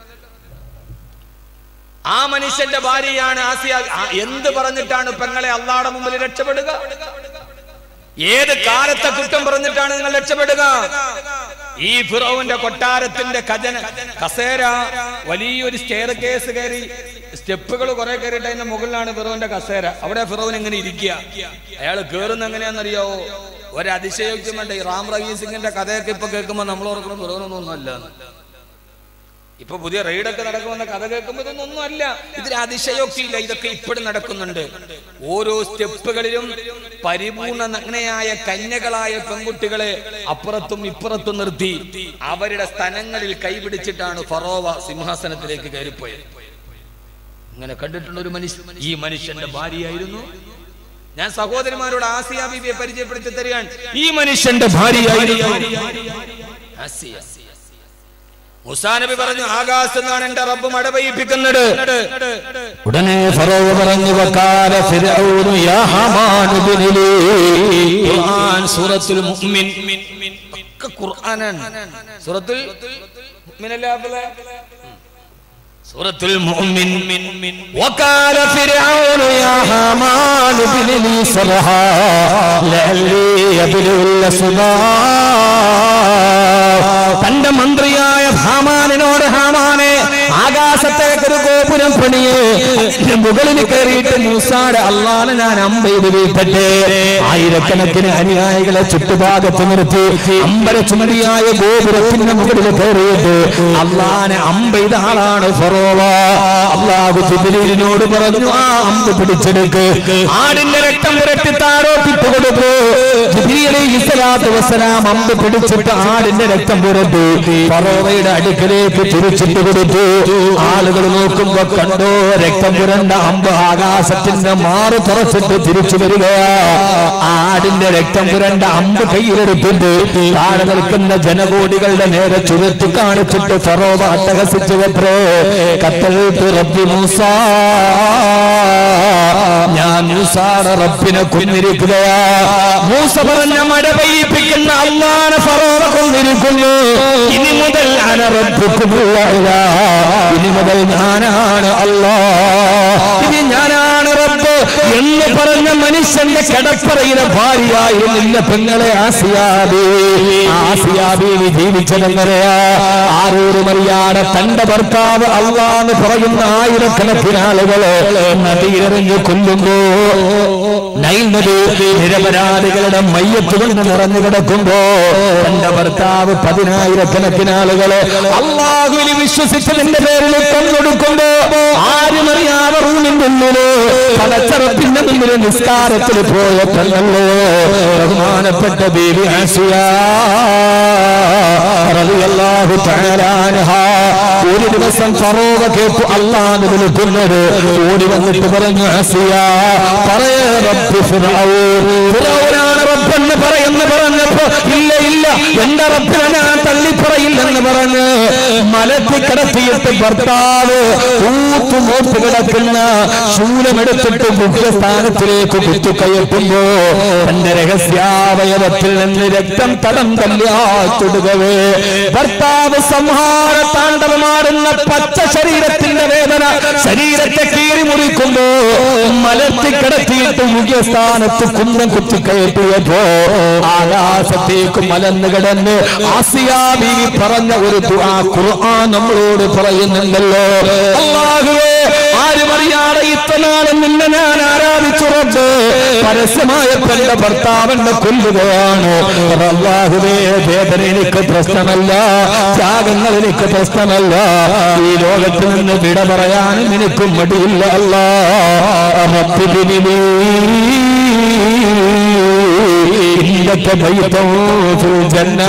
ആ മനുഷ്യന്റെ ഭാര്യയാണ് ആസിയ ആ, എന്ത് പറഞ്ഞിട്ടാണ് പെങ്ങളെ അള്ളാടെ മുമ്പിൽ രക്ഷപ്പെടുക ഏത് കാലത്തെ കുറ്റം പറഞ്ഞിട്ടാണ് നിങ്ങൾ രക്ഷപ്പെടുക ഈ ഫിറോവിന്റെ കൊട്ടാരത്തിന്റെ ഖജന കസേര വലിയൊരു സ്റ്റെയർ കേസ് കയറി സ്റ്റെപ്പുകൾ കുറെ കയറിയിട്ട് അതിന്റെ മുകളിലാണ് ഫിറോവിന്റെ കസേര അവിടെ ഫിറോവിൻ എങ്ങനെ ഇരിക്കുക അയാൾ കേറുന്ന എങ്ങനെയാണെന്നറിയാവോ ഒരു അതിശയോക്തി വേണ്ട ഈ റാം റഹീം സിംഗിന്റെ കഥയൊക്കെ ഇപ്പൊ കേൾക്കുമ്പോ നമ്മൾ ഓർക്കണം ഫിറോനൊന്നും അല്ല ഇപ്പൊ പുതിയ റെയ്ഡൊക്കെ നടക്കുമെന്ന കഥ കേൾക്കുമ്പോൾ ഇതൊന്നും ഒന്നും അല്ല ഇതിൽ അതിശയോക്തിയില്ല ഇതൊക്കെ ഇപ്പോഴും നടക്കുന്നുണ്ട് ഓരോ സ്റ്റെപ്പുകളിലും പരിപൂർണ നഗ്നയായ കന്യകളായ പെൺകുട്ടികളെ അപ്പുറത്തും ഇപ്പുറത്തും നിർത്തി അവരുടെ സ്ഥലങ്ങളിൽ കൈപിടിച്ചിട്ടാണ് ഫറോവ സിംഹാസനത്തിലേക്ക് കയറിപ്പോയത് അങ്ങനെ കണ്ടിട്ടുള്ള ഒരു മനുഷ്യൻ ഈ മനുഷ്യന്റെ ഭാര്യയായിരുന്നു ഞാൻ സഹോദരിമാരോട് ആസിയ ബീബിയെ പരിചയപ്പെടുത്തി തരികയാണ് ഈ മനുഷ്യന്റെ ഭാര്യയായിരുന്നു ആസിയ മുസാ നബി പറഞ്ഞു ആകാശത്താണ് എന്റെ റബ്ബ് മഴ പെയ്യിപ്പിക്കുന്നത് ഉടനെ ഫറോവ പറഞ്ഞു വക്കാല ഫിർഔനു യാ ഹമാനു ബിനിലി ഖുർആൻ സൂറത്തുൽ മുഅ്മിൻ ഒക്കെ ഖുർആനാണ് സൂറത്തുൽ മുഅ്മിനല്ലേ ആപ്പിളെ? സൂറത്തുൽ മുഅ്മിൻ وقال فرعون يا هامان ابن لي صرحا لعلي يبلغ الاسباب തന്റെ മന്ത്രിയായ ഹാമാനിനോട് ഹാമാനെ ആകാശത്തേക്ക് ഒരു ഗോപുരം പണിയേ അതിന്റെ മുകളിൽ കയറിയിട്ട് മൂസാട് അള്ളാനെ ഞാൻ അമ്പെയ്ത് വീഴ്ത്തട്ടെ ആയിരക്കണക്കിന് അനുയായികളെ ചുറ്റുഭാഗത്ത് നിർത്തി അമ്പര ചുമടിയായ ഗോപുരത്തിന്റെ മുകളിൽ കയറിയിട്ട് അള്ളാനെ അമ്പെയ്ത ആളാണ് ഫറോവ അള്ളാഹു ജിബ്രീലിനോട് പറഞ്ഞു ആ അമ്പ് പിടിച്ചെടുക്ക് ആടിന്റെ രക്തം പുരട്ടി താരോട്ടിട്ട് കൊടുക്കൂ ജിബ്രീൽ അലൈഹി സ്വലാത്തു വസ്സലാം അമ്പ് പിടിച്ചിട്ട് ആടിന്റെ രക്തം പുരട്ടി ഫറോവയുടെ അടുക്കലേക്ക് തിരിച്ചിട്ട് കൊടുത്തു ആളുകൾ നോക്കുമ്പോ കണ്ടോ രക്തം പുരണ്ട അമ്പ് ആകാശത്തിന്റെ മാറ് തുറച്ചിട്ട് തിരിച്ചു വരികയാ ആടിന്റെ രക്തം പുരണ്ട അമ്പ് കയ്യിലെടുത്തിട്ട് താഴെ നിൽക്കുന്ന ജനകോടികളുടെ നേരെ ചുരുത്തി കാണിച്ചിട്ട് ഫറോവ അട്ടഹസിച്ചു വെത്രേ കത്തഴുത്ത് റബ്ബി മൂസ ഞാൻ മൂസാടെ റബ്ബിനെ കൊന്നിരിക്കുകയാ മൂസ പറഞ്ഞ മഴ പെയ്യിപ്പിക്കുന്ന അള്ളാനെ ഫറോവ കൊന്നിരിക്കുന്നു ഇനി മുതൽ അന റബ്ബുക്കുമുള്ള ഇനി മുതൽ ഞാനാണ് അല്ലാ ഇനി ഞാനാണ് റബ്ബ് എന്ന് പറഞ്ഞ മനുഷ്യന്റെ കടപ്പറയിലെ ഭാര്യയായിരുന്നില്ല പെങ്ങളെ ആസിയാബി ആസിയാബി ജീവിച്ചതെങ്ങനെയാ ആരോരും അറിയാതെ തന്റെ ഭർത്താവ് അള്ളാന്ന് പറയുന്ന ആയിരക്കണക്കിന് ആളുകള് നദിയിലെറിഞ്ഞ് കൊല്ലുമ്പോ നൈൽ നദി നിരപരാധികളുടെ മയ്യത്ത് കൊണ്ട് നിറഞ്ഞു കിടക്കുമ്പോ തന്റെ ഭർത്താവ് പതിനായിരക്കണക്കിന് ആളുകള് അള്ളാഹുവിന് വിശ്വസിച്ചതിന്റെ പേരിൽ കൊന്നൊടുക്കുമ്പോ ആരും അറിയാതെ റൂമിന്റെ ഉള്ളില് പടച്ചറപ്പിന്റെ മുമ്പിൽ നിസ്കാരത്തിൽ പോയപ്പോഴല്ലോ ബഹുമാനപ്പെട്ട ബേബി ആസിയ റളിയല്ലാഹു തആല അൻഹാ ഒരു ദിവസം ഫറോവ കേട്ടു അള്ളാന്ന് വിളിക്കുന്നത് ഓടി വന്നിട്ട് പറഞ്ഞു ആസിയ പറയേ റബ്ബ് ഫിർഔൻ ഫിർഔനാണ് റബ്ബെന്ന് പറയുന്നു പറഞ്ഞപ്പോ ഇല്ല ഇല്ല എന്റെ റബ്ബിനെ ഞാൻ തള്ളിപ്പറയില്ലെന്ന് പറഞ്ഞ് മലത്തി കിടത്തിയിട്ട് ഭർത്താവ് ഊത്തു മോത്ത് കിടക്കുന്ന ശൂലമെടുത്തിട്ട് മുഖ്യസ്ഥാനത്തിലേക്ക് കുത്തിക്കയറ്റുമ്പോ തന്റെ രഹസ്യാവയവത്തിൽ നിന്ന് രക്തം തടം തല്ലിയാത്തുടുകവേ ഭർത്താവ് സംഹാര താണ്ഡവമാടുന്ന പച്ച ശരീരത്തിന്റെ വേദന ശരീരത്തെ കീറി മുറിക്കുമ്പോ മലത്തി കിടത്തിയിട്ട് മുഖ്യസ്ഥാനത്ത് കുന്നം കുത്തിക്കയറ്റിയപ്പോ ആകാശത്തേക്ക് മലന്ന് കിടന്ന് ആസിയാ ബീവി പറഞ്ഞ ഒരു ദുആ ഖുർആൻ നമ്മളോട് പറയുന്നുണ്ടല്ലോ അല്ലാഹുവേ ആരും അറിയാതെ ഇത്രനാളും നിന്നെ ഞാൻ ആരാധിച്ചു റബ്ബ് പരസ്യമായ എന്റെ ഭർത്താവിനെ കൊല്ലുകയാണ് അല്ലാഹുവേ വേദന എനിക്ക് പ്രശ്നമല്ല ത്യാഗങ്ങൾ എനിക്ക് പ്രശ്നമല്ല ഈ ലോകത്ത് നിന്ന് വിട പറയാനും എനിക്കും മടിയില്ല അല്ല إنك بيت في الجنة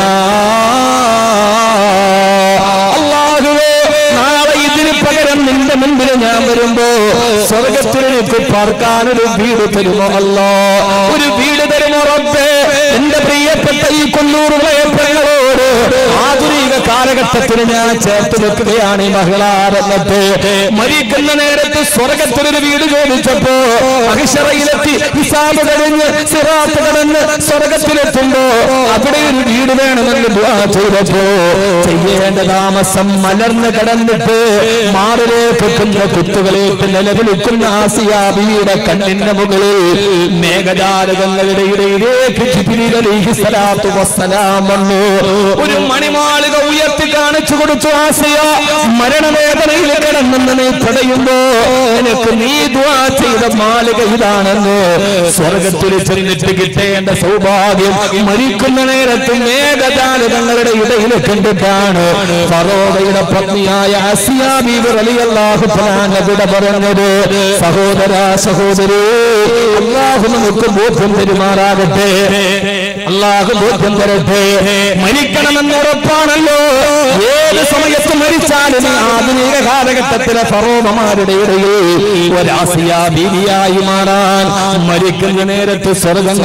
അള്ളാഹുവേ നാളെ ഇതിന് പകരം നിന്റെ മുമ്പിൽ ഞാൻ വരുമ്പോ സ്വർഗത്തിൽ എനിക്ക് പാർക്കാനൊരു വീട് തരുമോ അല്ലോ ഒരു വീട് തരുമോ റബ്ബേ എന്റെ പ്രിയപ്പെട്ട ഈ കൊല്ലൂർ വയപ്പങ്ങളോട് ആധുനിക കാലഘട്ടത്തിന് ഞാൻ ചേർത്ത് വെക്കുകയാണ് ഈ മഹിളാരംഗത്ത് മരിക്കുന്ന നേരത്ത് സ്വർഗത്തിലൊരു വീട് ചോദിച്ചപ്പോ അഹിഷറയിലെത്തി ഹിസാബ് കഴിഞ്ഞ് സിറാത്ത് കടന്ന് സ്വർഗത്തിലെത്തുമ്പോ അവിടെ ഒരു വീട് വേണമെന്ന് ദുആ ചെയ്തപ്പോ ചെയ്യേണ്ട താമസം മലർന്ന് കടന്നിട്ട് മാറിലേക്ക് എത്തുന്ന കുത്തുകളേറ്റ് നിലവിളിക്കുന്ന ആസിയാബിയുടെ കണ്ണിന്റെ മുകളിൽ മേഘജാലകങ്ങളുടെ ഇടയിലേക്ക് ജിബ്രീൽ അലൈഹി സ്വലാത്തു വസ്സലാം വന്നു ഒരു മണിമാളിക ഉയർത്തി കാണിച്ചു കൊടുത്തു ആസിയ മരണവേദനയിൽ കിടന്നെന്ന് നീ തടയുമ്പോ എനിക്ക് നീ ദുആ ചെയ്ത മാളിക ഇതാണെന്ന് സ്വർഗത്തിൽ ചെന്നിട്ട് കിട്ടേണ്ട സൗഭാഗ്യം മരിക്കുന്ന നേരത്ത് മേഘജാലകങ്ങളുടെ ഇടയിൽ കണ്ടിട്ടാണ് ഫറോവയുടെ പത്നിയായ ആസിയ ബീബി റളിയല്ലാഹു തആല വിട പറഞ്ഞത് സഹോദര സഹോദരി അല്ലാഹു നമുക്ക് ബോധ്യം പെരുമാറാകട്ടെ അല്ലാഹു ബോധ്യം തരട്ടെ മരിക്കണമെന്ന് ഉറപ്പാണല്ലോ ഏത് സമയത്ത് മരിച്ചാലും ഈ ആധുനിക കാലഘട്ടത്തിലെ ഫറോവമാരുടെ ഇടയിൽ ഒരാസിയ ബീവിയായി മാറാൻ മരിക്കുന്ന നേരത്ത് സ്വർഗം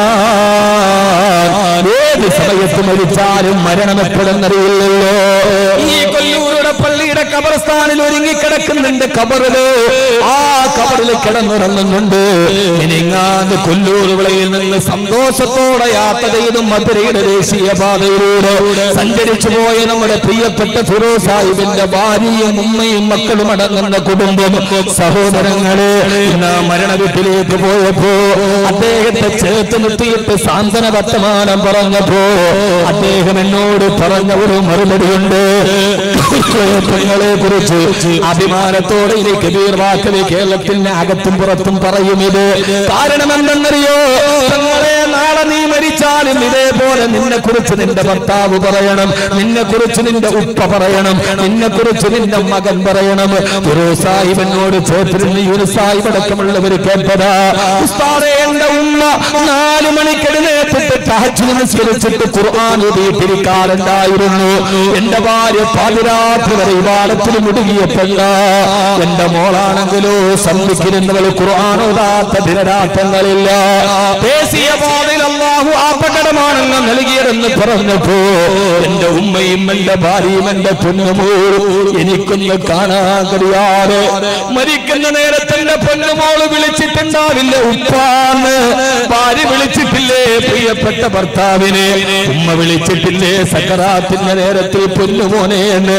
കാണാൻ ഏത് സമയത്ത് മരിച്ചാലും മരണം എപ്പോഴെന്നറിയില്ലല്ലോ ഈ കൊല്ലൂരുടെ പള്ളിയുടെ കബർസ്ഥാനിൽ ഒരുങ്ങിക്കിടക്കുന്നുണ്ട് കബറില് ആ കബറിൽ കിടന്നുറങ്ങുന്നുണ്ട് ഇനിങ്ങാണ്ട് കൊല്ലൂർ വിളയിൽ നിന്ന് സന്തോഷത്തോടെ യാത്ര ചെയ്ത് മധുരയുടെ ദേശീയ പാതയിലൂടെ സഞ്ചരിച്ചു പോയ നമ്മുടെ പ്രിയപ്പെട്ട ഫിറോസ് സാഹിബിന്റെ ഭാര്യയും ഉമ്മയും മക്കളും അടങ്ങുന്ന കുടുംബം സഹോദരങ്ങളെ ഇന്ന് ആ മരണ വീട്ടിലേക്ക് പോയപ്പോ അദ്ദേഹത്തെ ചേർത്ത് നിർത്തിയിട്ട് സാന്ത്വന വർത്തമാനം പറഞ്ഞപ്പോ അദ്ദേഹം എന്നോട് പറഞ്ഞ ഒരു മറുപടിയുണ്ട് കുഴപ്പങ്ങളെ കുറിച്ച് അഭിമാനത്തോടെ ഇനി കബീർ വാക്കവി കേരളത്തിന്റെ അകത്തും പുറത്തും പറയും ഇത് കാരണം എന്തെന്നറിയോ തങ്ങളെ നാളെ നീ മരിച്ചാലും ഇതേപോലെ നിന്നെ കുറിച്ച് നിന്റെ ഭർത്താവ് പറയണം നിന്നെ കുറിച്ച് നിന്റെ ഉപ്പ പറയണം നിന്നെ കുറിച്ച് നിന്റെ മകൻ പറയണം ഒരു സാഹിബിനോട് ചോദിച്ചിരുന്ന ഒരു സാഹിബ് അടക്കമുള്ളവർ കേട്ടതാ ഉസ്താദേ, എന്റെ ഉമ്മ നാല് മണിക്കെഴുന്നേറ്റിട്ട് തഹജ്ജുദ് നിസ്കരിച്ചിട്ട് ഖുർആൻ വീട്ടിരിക്കാറുണ്ടായിരുന്നു എന്റെ ഭാര്യ പാതിരാത്രി വരെ വിവാദത്തിൽ മുടുങ്ങിയപ്പോഴ എന്റെ മോളാണെങ്കിലോ സന്ധിക്കുന്നവൾ ഖുർആൻ ഓതാത്ത ദിനരാത്രങ്ങളില്ല ദേശീയ പാതയിൽ അള്ളാഹു അപകടമാണെന്ന് നൽകിയതെന്ന് പറഞ്ഞപ്പോ എന്റെ ഉമ്മയും എന്റെ ഭാര്യയും എന്റെ പൊന്നുമോളും എനിക്കൊന്ന് കാണാൻ കഴിയാതെ മരിക്കുന്ന നേരത്തെ എന്റെ പൊന്നുമോള് വിളിച്ചിട്ടുണ്ടാവില്ല ഉപ്പാന്ന് ഭാര്യ വിളിച്ചിട്ടില്ലേ പ്രിയപ്പെട്ട ഭർത്താവിനെ ഉമ്മ വിളിച്ചിട്ടില്ലേ സക്കറാത്തിന്റെ നേരത്തിൽ പൊന്നുമോനെ എന്ന്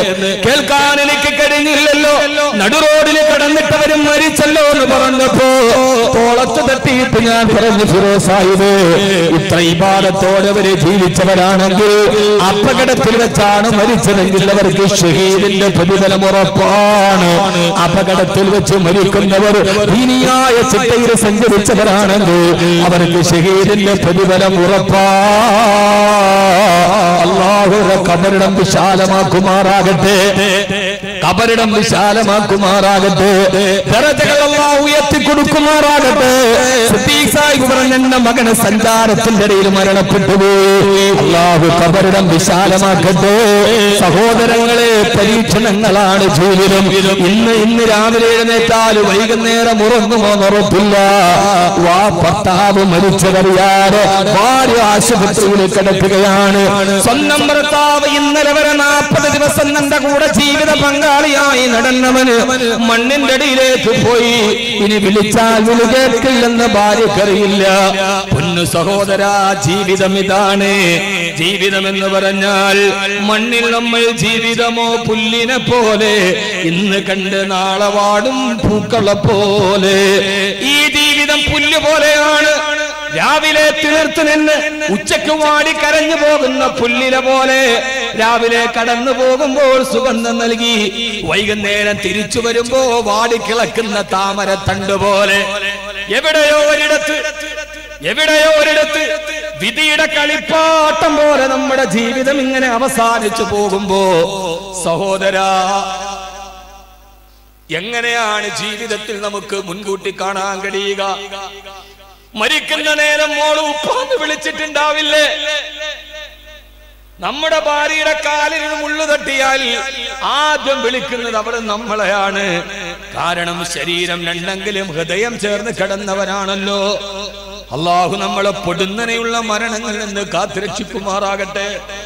എന്ന് കേൾക്കാൻ എനിക്ക് കഴിഞ്ഞില്ലല്ലോ നടുറോഡിൽ കടന്നിട്ടവരും മരിച്ചല്ലോ എന്ന് പറഞ്ഞപ്പോ തോളത്ത് തട്ടിയിട്ട് ഞാൻ പറഞ്ഞു ഫിറോസ് സാഹിബ് ഇത്ര ഇബാദത്തോടെ അവര് ജീവിച്ചവരാണെങ്കിൽ അപകടത്തിൽ വെച്ചാണ് മരിച്ചതെങ്കിൽ അവർക്ക് ഷഹീദിന്റെ പ്രതിഫലം ഉറപ്പാണ് അപകടത്തിൽ വെച്ച് മരിക്കുന്നവർ ദീനിയായ ചിട്ടയിൽ സഞ്ചരിച്ചവരാണെങ്കിൽ അവർക്ക് ഷഹീദിന്റെ പ്രതിഫലം ഉറപ്പാ അള്ളാഹുര കബറിടം വിശാലമാക്കുമാറാകട്ടെ കബറിടം വിശാലമാക്കുമാറാകട്ടെ ദറജകൾ അള്ളാഹു ഉയർത്തി കൊടുക്കുമാറാകട്ടെ സിദ്ദീഖ് സാഹിബ് പറഞ്ഞ എന്റെ മകന് സഞ്ചാരത്തിന്റെ ഇടയിൽ മരണപ്പെട്ടു പോയി അള്ളാഹു കബറിടം വിശാലമാക്കട്ടെ സഹോദരങ്ങളെ പരീക്ഷണങ്ങളാണ് ജീവിതം ഇന്ന് ഇന്ന് രാവിലെ എഴുന്നേറ്റാൽ വൈകുന്നേരം ഉറങ്ങുമോ ഉറപ്പില്ല വാ ഭർത്താവ് മരിച്ചതറിയാതെ ഭാര്യ ആശുപത്രിയിൽ കിടക്കുകയാണ് സ്വന്തം ഭർത്താവ് ഇന്നലെ വരെ നാൽപ്പത് ദിവസം തന്റെ കൂടെ ജീവിത പങ്കാളിയായി നടന്നവന് മണ്ണിന്റെ അടിയിലേക്ക് പോയി ഇനി വിളിച്ചാൽ വിളി കേൾക്കില്ലെന്ന് ഭാര്യക്കറിയില്ല പൊന്നു സഹോദര ജീവിതം ഇതാണ് ജീവിതം എന്ന് പറഞ്ഞാൽ മണ്ണിൽ നമ്മൾ ജീവിതമോ പുല്ലിനെ പോലെ ഇന്ന് കണ്ട് നാളെ വാടും പൂക്കളെ പോലെ ഈ ജീവിതം പുല്ല് പോലെയാണ് രാവിലെ തീർത്ത് നിന്ന് ഉച്ചക്ക് വാടി കരഞ്ഞു പോകുന്ന പുല്ലിനെ പോലെ രാവിലെ കടന്നു പോകുമ്പോൾ സുഗന്ധം നൽകി വൈകുന്നേരം തിരിച്ചു വരുമ്പോ വാടിക്കിളക്കുന്ന താമര തണ്ട് പോലെ എവിടെയോ ഒരിടത്ത് എവിടെയോ ഒരിടത്ത് വിധിയുടെ കളിപ്പാട്ടം പോലെ നമ്മുടെ ജീവിതം ഇങ്ങനെ അവസാനിച്ചു പോകുമ്പോ സഹോദരാ എങ്ങനെയാണ് ജീവിതത്തിൽ നമുക്ക് മുൻകൂട്ടി കാണാൻ കഴിയുക മരിക്കുന്ന നേരം മോള് ഉപ്പാന്ന് വിളിച്ചിട്ടുണ്ടാവില്ലേ നമ്മുടെ ഭാര്യയുടെ കാലിൽ നിന്ന് മുള്ളു തട്ടിയാൽ ആദ്യം വിളിക്കുന്നത് അവിടെ നമ്മളെയാണ് കാരണം ശരീരം രണ്ടെങ്കിലും ഹൃദയം ചേർന്ന് കിടന്നവനാണല്ലോ അള്ളാഹു നമ്മളെ പൊടുന്നനെയുള്ള മരണങ്ങളിൽ നിന്ന് കാത്തുരക്ഷിക്കുമാറാകട്ടെ